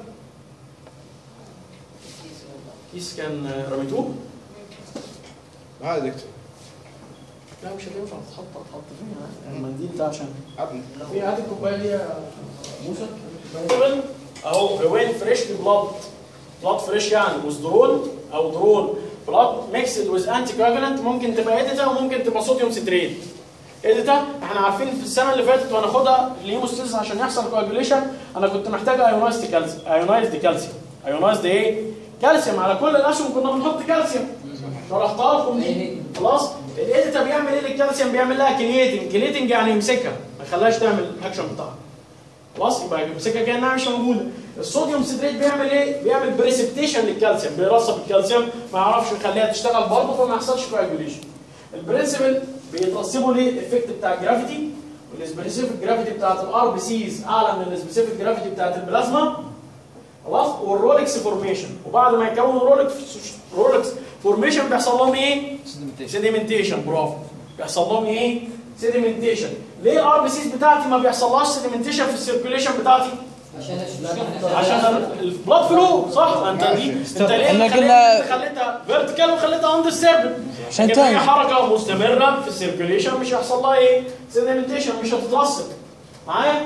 كيس كان آه، رميتوه هذا دكتور لا مش هتنفع تتحط تحط فين المنديل ده عشان عطني في هات الكوبايه دي يا موسى طبعا اهو وين فريش بلاد بلاد فريش يعني وزدرول او درول بلاد ميكسد ويز انتي كواجولانت ممكن تبقى اديتا وممكن تبقى صوديوم ستريت اديتا احنا عارفين في السنه اللي فاتت وهناخدها الهيموستيز عشان يحصل كواجوليشن انا كنت محتاج ايونايزد كالسيوم ايونايزد كالسيوم ايونايزد ايه؟ كالسيوم على كل الاسهم كنا بنحط كالسيوم شرحتها لكم دي خلاص الاديتا بيعمل ايه للكالسيوم بيعمل لها كليتنج كليتنج يعني يمسكها ما يخليهاش تعمل الاكشن بتاعها خلاص يبقى يمسكها كانها مش موجوده الصوديوم سيتريت بيعمل ايه بيعمل بريسبتيشن للكالسيوم بيرسب الكالسيوم ما يعرفش يخليها تشتغل برضه فما يحصلش كواجوليشن البرنسبل بيترسبوا ليه الافكت بتاع الجرافيتي والسبيسيفيك جرافيتي بتاعت الار بي سيز اعلى من السبيسيفيك جرافيتي بتاعت البلازما خلاص والرولكس فورميشن وبعد ما يكونوا رولكس رولكس فورميشن بيحصل لهم ايه؟ سيديمنتيشن برافو بيحصل لهم ايه؟ سيديمنتيشن ليه الار بي سيز بتاعتي ما بيحصلهاش سيديمنتيشن في السيركيوليشن بتاعتي؟ عشان عشان البلاد فلو صح انت دي انت ليه احنا خليت- قلنا- انت خليتها فيرتيكال وخليتها اندر سيرفل عشان لكن هي تاني. حركه مستمره في السيركيوليشن مش هيحصل لها ايه؟ سيديمنتيشن مش هتترسب معايا؟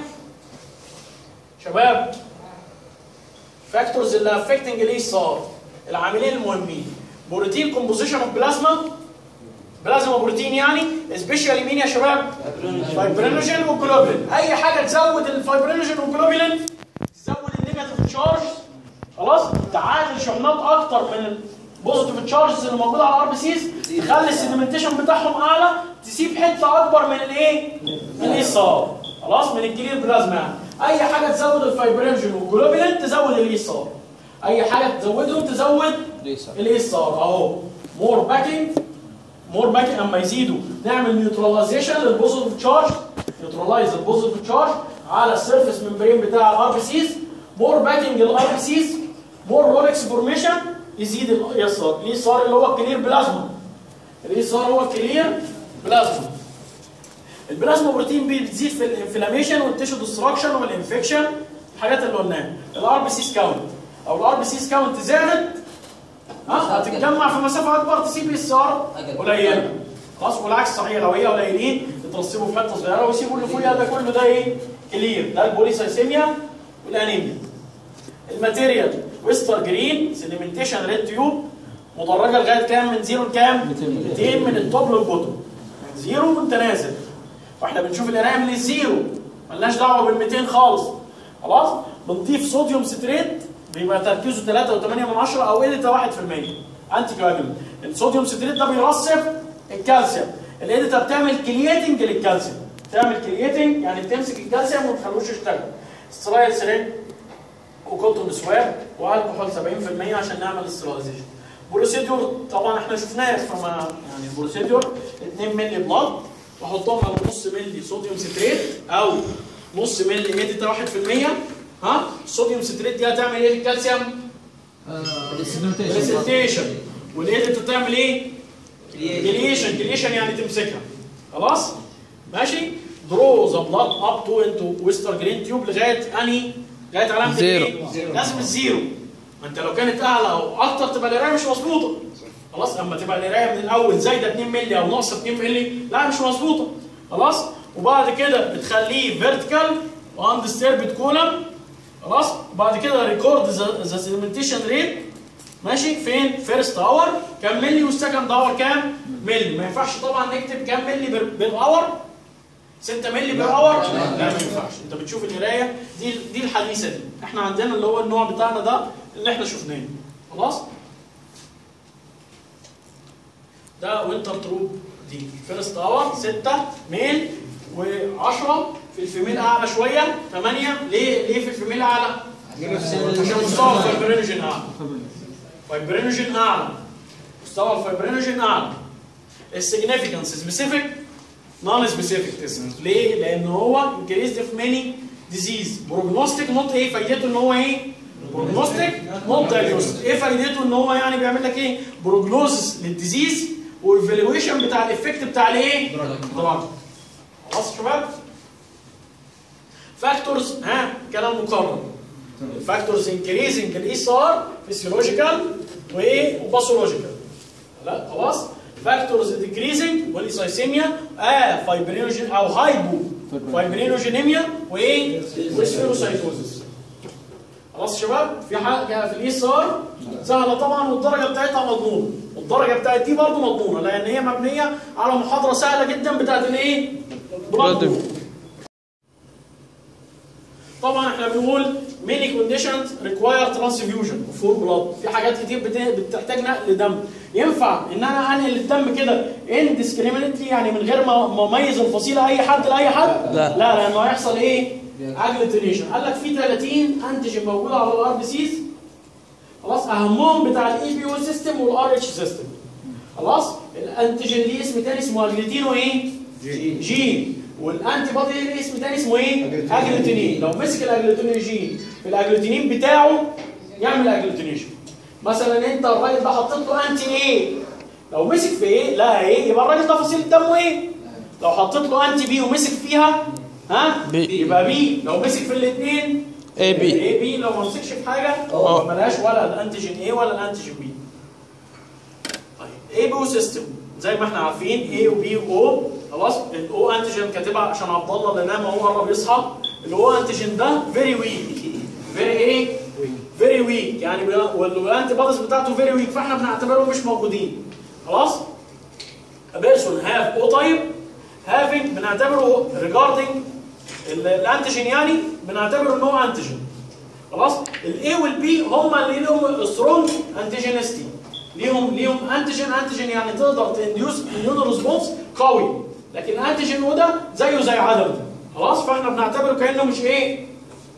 شباب فاكتورز اللي افكتنج ليه صار العاملين المهمين بروتين كومبوزيشن اوف بلازما بلازما بروتين يعني سبيشالي مين يا شباب؟ فايبرينوجين والجلوبولين اي حاجه تزود الفايبرينوجين والجلوبولين تزود النيجاتيف تشارج خلاص تعادل شحنات اكتر من البوزيتيف تشارجز اللي موجوده على الار بي سيز تخلي السيديمنتيشن بتاعهم اعلى تسيب حته اكبر من الايه؟ من الايصال خلاص من الكلير بلازما يعني اي حاجه تزود الفايبرينوجين والجلوبولين تزود الايصال اي حاجه تزودهم تزود الايصال اهو مور باكينج مور باكينج اما يزيدوا نعمل نيوتراليزيشن للبوزيتيف تشارج نيوتراليز البوزيتيف تشارج على السيرفيس ممبرين بتاع الار بي سيز مور باكينج الار بي سيز مور رولكس فورميشن يزيد الايصال الايصال اللي هو الكلير بلازما الايصال هو الكلير بلازما البلازما بروتين بي- بتزيد في الانفلاميشن والتيشو ديستراكشن والانفكشن الحاجات اللي قلناها الار بي سيز كاونت او الار بي سيز كاونت زادت ها هتتجمع في مسافه اكبر تسيب السعر قليله خلاص والعكس صحيح لو هي قليلين يترسبوا في حته صغيره ويسيبوا اللي فوقيها ده كله ده ايه؟ كلير ده البوليسايسيميا والانيميا الماتيريال ويستر جرين سيديمنتيشن ريد تيوب مدرجه لغايه كام من زيرو لكام؟ 200 من التوب للبوتوم من زيرو وانت نازل واحنا بنشوف القرايه من الزيرو ملناش دعوه بال 200 خالص خلاص بنضيف صوديوم ستريت بيبقى تركيزه 3.8 من 10 او اديتا 1% انتي كواجولانت الصوديوم ستريت ده بيرسب الكالسيوم الاديتا بتعمل كلياتنج للكالسيوم تعمل كلياتنج يعني بتمسك الكالسيوم وما تخلوش يشتغل سترايل سرين وكوتون سواب والكحول 70% عشان نعمل الستراليزيشن بروسيدور طبعا احنا شفناه فما يعني البروسيدور 2 مللي بلاد واحطهم على نص مللي صوديوم ستريت او نص مللي اديتا 1% ها الصوديوم ستريت دي هتعمل ايه للكالسيوم؟ بريسنتيشن والاديتا تعمل ايه؟ كليشن كليشن يعني تمسكها خلاص؟ ماشي؟ درو ذا بلاد اب تو انتو ويستر جرين تيوب لغايه انهي؟ لغايه علامه زيرو. الايه؟ لازم الزيرو ما انت لو كانت اعلى او اكتر تبقى القرايه مش مظبوطه خلاص اما تبقى القرايه من الاول زايده 2 مللي او ناقصه 2 مللي لا مش مظبوطه خلاص وبعد كده بتخليه فيرتيكال واندستربد كولم خلاص وبعد كده ريكورد ذا سيدمنتيشن ريت ماشي فين فيرست اور كام ملي والسكند اور كام ملي ما ينفعش طبعا نكتب كام ملي بر- بالاور 6 ملي بير اور لا ما ينفعش انت بتشوف القرايه دي دي الحديثه دي احنا عندنا اللي هو النوع بتاعنا ده اللي احنا شفناه خلاص ده وينتر تروب دي فيرست اور 6 ميل و10 في الفيميل اعلى شويه 8 ليه ليه في الفيميل اعلى؟ عشان مستوى الفايبرينوجين اعلى فايبرينوجين اعلى مستوى الفايبرينوجين اعلى السيجنيفيكانس سبيسيفيك نون سبيسيفيك تيست ليه؟ لان هو انكريزد في ماني ديزيز بروجنوستيك نوت ايه فايدته ان هو ايه؟ بروجنوستيك نوت دايجنوستيك ايه فايدته ان هو يعني بيعمل لك ايه؟ بروجنوزس للديزيز وايفالويشن بتاع الايفكت بتاع الايه؟ دراج خلاص يا شباب؟ فاكتورز ها كلام مقرر فاكتورز انكريزنج الاس ار فيسيولوجيكال وايه وباثولوجيكال لا خلاص فاكتورز ديكريزنج والاسايسيميا اه فايبرينوجين او هايبو فايبرينوجينيميا وايه وسفيروسايتوزس خلاص يا شباب في حاجه في الاس ار سهله طبعا والدرجه بتاعتها مضمونه والدرجه بتاعت دي برضه مضمونه لان هي مبنيه على محاضره سهله جدا بتاعت الايه؟ بلاد طبعا احنا بنقول many conditions require transfusion for blood في حاجات كتير بت- بتحتاج نقل دم ينفع ان انا انقل الدم كده indiscriminately يعني من غير ما ما اميز الفصيله اي حد لاي حد لا. لا لانه هيحصل ايه اجلوتينيشن قال لك في 30 انتيجين موجوده على الار بي سيز خلاص اهمهم بتاع الاي بي او سيستم والار اتش سيستم خلاص الانتيجين ليه اسم تاني اسمه اجلوتين وايه جين والانتي بودي ليه اسم تاني اسمه ايه اجلوتينين لو مسك الاجلوتينين جين في الاجلوتينين بتاعه يعمل اجلوتينيشن مثلا انت الراجل ده حطيت له انتي ايه لو مسك في ايه لا ايه يبقى الراجل ده فصيله دمه ايه لو حطيت له انتي بي ومسك فيها ها بي. يبقى بي لو مسك في الاثنين اي بي اي بي لو ما مسكش في حاجه اه. ملهاش ولا الانتيجين ايه ولا الانتيجين بي طيب اي بي سيستم زي ما احنا عارفين اي وبي واو خلاص الاو انتيجين كاتبها عشان عبد الله اللي نام هو قرب يصحى الاو انتيجين ده فيري ويك فيري ايه فيري ويك يعني بي- والانتي بوديز بتاعته فيري ويك فاحنا بنعتبرهم مش موجودين خلاص A person have O type having بنعتبره regarding ال- الانتيجين يعني بنعتبره ان هو انتيجين خلاص الاي والبي هم اللي لهم سترونج انتيجينستي ليهم ليهم انتيجين انتيجين يعني تقدر تنديوس اميون ريسبونس قوي لكن الانتيجين او ده زيه زي عدم خلاص فاحنا بنعتبره كانه مش ايه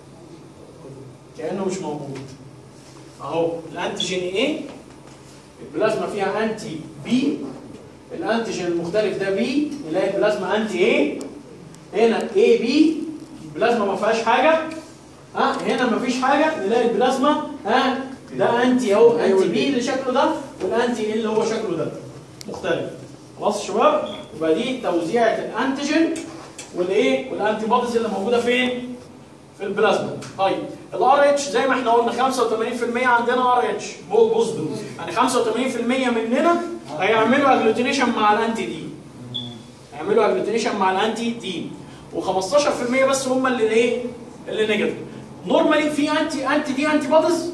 كانه مش موجود اهو الانتيجين ايه البلازما فيها انتي بي الانتيجين المختلف ده بي نلاقي البلازما انتي ايه هنا اي بي البلازما ما فيهاش حاجه ها هنا ما فيش حاجه نلاقي البلازما ها ده انتي اهو انتي بي اللي شكله ده والانتي ايه اللي هو شكله ده مختلف خلاص يا شباب يبقى دي توزيعه الانتيجين والايه والانتي بوديز اللي موجوده فين في البلازما طيب الار اتش زي ما احنا قلنا 85% عندنا ار اتش بوزيتيف يعني 85% مننا هيعملوا اجلوتينيشن مع الانتي دي هيعملوا اجلوتينيشن مع الانتي دي و15% بس هم اللي ايه اللي نيجاتيف نورمالي في انتي انتي دي انتي بوديز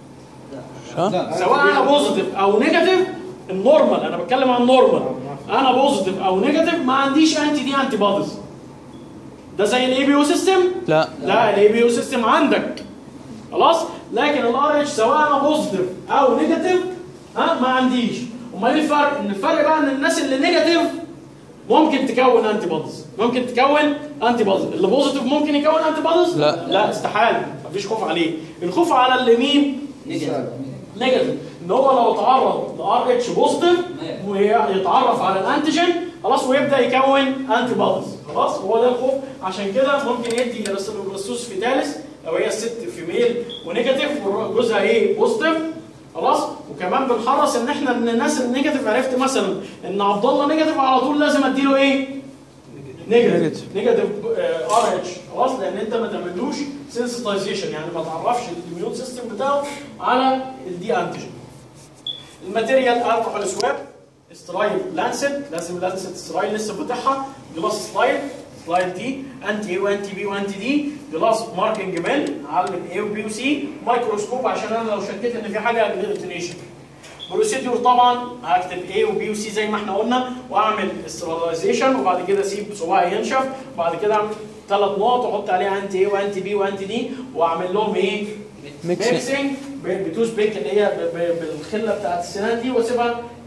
سواء انا بوزيتيف او نيجاتيف النورمال انا بتكلم عن النورمال انا بوزيتيف او نيجاتيف ما عنديش انتي دي انتي بوديز ده زي الاي بي او سيستم لا لا الاي بي او سيستم عندك خلاص لكن الار اتش سواء انا بوزيتيف او نيجاتيف ها ما عنديش امال ايه الفرق ان الفرق بقى ان الناس اللي نيجاتيف ممكن تكون انتي بوديز ممكن تكون انتي بوديز اللي بوزيتيف ممكن يكون انتي بوديز لا. لا استحاله مفيش خوف عليه الخوف على اللي مين نيجاتيف ان هو لو تعرض لار اتش بوزيتيف ويتعرف على الانتيجين خلاص ويبدا يكون انتي بوديز خلاص هو ده الخوف عشان كده ممكن يدي ريسوس فيتاليس لو هي الست فيميل ونيجاتيف وجوزها ايه بوزيتيف خلاص وكمان بنحرص ان احنا من الناس النيجاتيف عرفت مثلا ان عبد الله نيجاتيف على طول لازم اديله ايه؟ نيجاتيف نيجاتيف ار اتش خلاص لان انت ما تعملوش سنسيتايزيشن يعني ما تعرفش الاميون سيستم بتاعه على الدي انتيجين الماتيريال الكحول سواب سترايل لانسد لازم لانسد سترايل لسه فاتحها جلاس سلايد سلايد دي انتي اي وانتي بي وانتي دي جلاس ماركنج بيل علم اي وبي وسي مايكروسكوب عشان انا لو شكيت ان في حاجه اجلوتينيشن بروسيدور طبعا هكتب A وبي وسي زي ما احنا قلنا واعمل استراليزيشن وبعد كده اسيب صباعي ينشف وبعد كده اعمل ثلاث نقط واحط عليها انتي اي وانتي بي وانتي دي واعمل لهم ايه؟ ميكسينج. ميكسينج بتوز بيك اللي هي ب- ب- بالخله بتاعت السنان دي واسيبها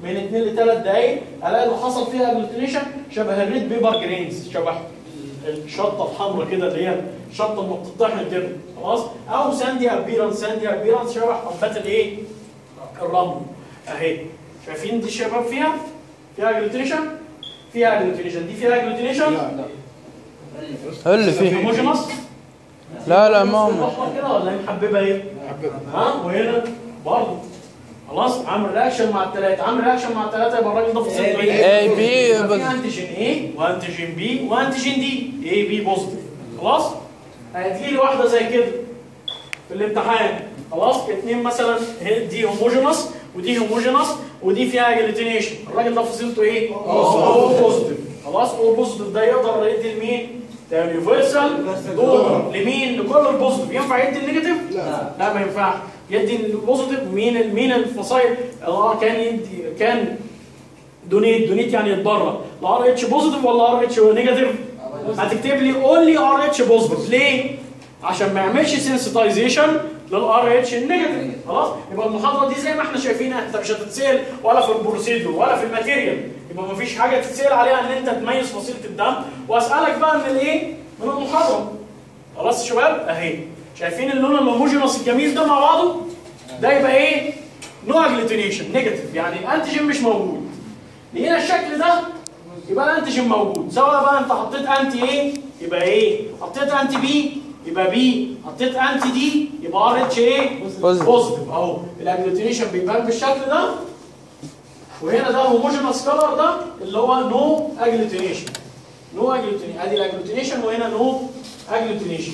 من 2 ل 3 دقائق الاقي اللي حصل فيها اجلوتينيشن شبه الريد بيبر جرينز شبه الشطه الحمراء كده اللي هي الشطه اللي بتطحن كده خلاص او ساندي ابيرنس ساندي ابيرنس شبه حبات الايه؟ الرمل اهي شايفين دي الشباب فيها؟ فيها اجلوتينيشن؟ فيها اجلوتينيشن دي فيها اجلوتينيشن؟ هو اللي فيه هوموجينوس لا لا ما هو الأحمر كده ولا هي محببه ايه؟ محببه ها وهنا برضه خلاص عامل رياكشن مع الثلاثه عامل رياكشن مع الثلاثه يبقى الراجل ده فصيلته ايه؟ A, B يبقى بس. في انتيجين ايه وانتيجين بي وانتيجين دي اي بي بوزيتيف خلاص؟ هتجي لي واحده زي كده في الامتحان خلاص اثنين مثلا هي- دي هوموجينوس ودي هوموجينوس ودي فيها جلوتينيشن الراجل ده فصيلته ايه؟ او بوزيتيف خلاص او بوزيتيف ده يقدر يدي لمين؟ ده يونيفرسال دونر لمين؟ لكل البوزيتيف ينفع يدي النيجاتيف؟ لا لا ما ينفعش يدي البوزيتيف مين مين الفصائل اه كان يدي كان دونيت دونيت يعني يتبرع الار اتش بوزيتيف ولا ار اتش نيجاتيف هتكتب لي اونلي ار اتش بوزيتيف ليه عشان ما يعملش سنسيتايزيشن للار اتش النيجاتيف خلاص يبقى المحاضره دي زي ما احنا شايفينها انت مش هتتسال ولا في البروسيدور ولا في الماتيريال يبقى ما فيش حاجه تتسال عليها ان انت تميز فصيله الدم واسالك بقى من الايه من المحاضره خلاص يا شباب اهي شايفين اللون الهوموجينوس الجميل ده مع بعضه ده يبقى ايه نو اجلوتينيشن نيجاتيف يعني الانتيجين مش موجود لقينا الشكل ده يبقى الانتيجين موجود سواء بقى انت حطيت انتي ايه يبقى ايه حطيت انتي بي يبقى بي حطيت انتي دي يبقى ار اتش ايه بوزيتيف. بوزيتيف اهو الاجلوتينيشن بيبان بالشكل ده وهنا ده الهوموجينوس كلر ده اللي هو نو اجلوتينيشن نو اجلوتينيشن ادي الاجلوتينيشن وهنا نو اجلوتينيشن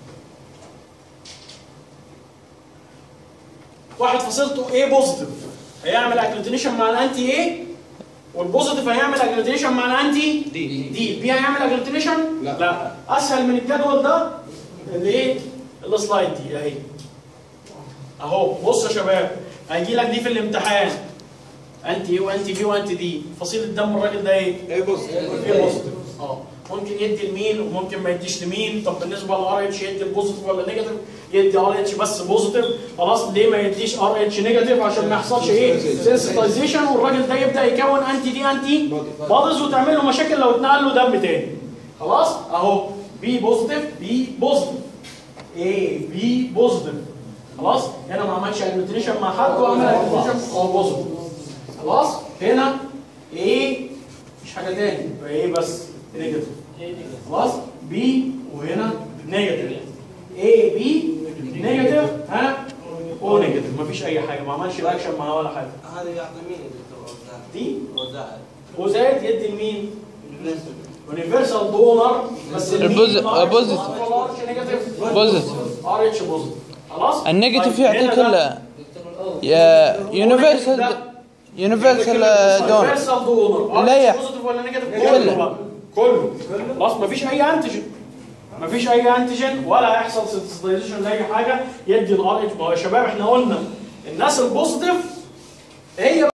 واحد فصيلته ايه بوزيتيف هيعمل اجلوتينيشن مع الانتي ايه والبوزيتيف هيعمل اجلوتينيشن مع الانتي دي دي البي هيعمل اجلوتينيشن لا. لا اسهل من الجدول ده اللي ايه السلايد دي اهي اهو بص يا شباب هيجي لك دي في الامتحان انتي ايه وانتي بي وانتي دي فصيل الدم الراجل ده ايه؟ ايه بوزيتيف ايه بوزيتيف اه ممكن يدي لمين وممكن ما يديش لمين طب بالنسبه للار اتش يدي البوزيتيف ولا نيجاتيف يدي ار اتش بس بوزيتيف خلاص ليه ما يديش ار اتش نيجاتيف عشان ما يحصلش ايه سنسيتايزيشن والراجل ده يبدا يكون انتي دي انتي بوديز وتعمل له مشاكل لو اتنقل له دم تاني خلاص اهو بي بوزيتيف بي بوزيتيف اي بي بوزيتيف خلاص هنا ما عملش اجلوتينيشن مع حد وعمل اجلوتينيشن هو بوزيتيف خلاص هنا ايه مش حاجه تاني يبقى ايه بس نيجاتيف خلاص بي وهنا نيجاتيف اي بي نيجاتيف ها او نيجاتيف مفيش اي حاجه ما عملش رياكشن معاه ولا حاجه هذا يعطي مين يا دكتور وزاعد؟ دي وزاعد وزائد يدي لمين؟ يونيفرسال دونر بس البوز- بوزيتيف. بوزيتيف. ار اتش بوزيتيف خلاص النيجاتيف طيب، يعطيك هنا ده- ال يا يونيفرسال يونيفرسال دون يونيفرسال دونر لا يا- بوزيتيف ولا نيجاتيف كله. كله بقى كله خلاص مفيش اي انتيجين مفيش اي انتيجين ولا هيحصل سنسيتايزيشن لاي حاجه يدي الار اتش ما هو يا شباب احنا قلنا الناس البوزيتيف هي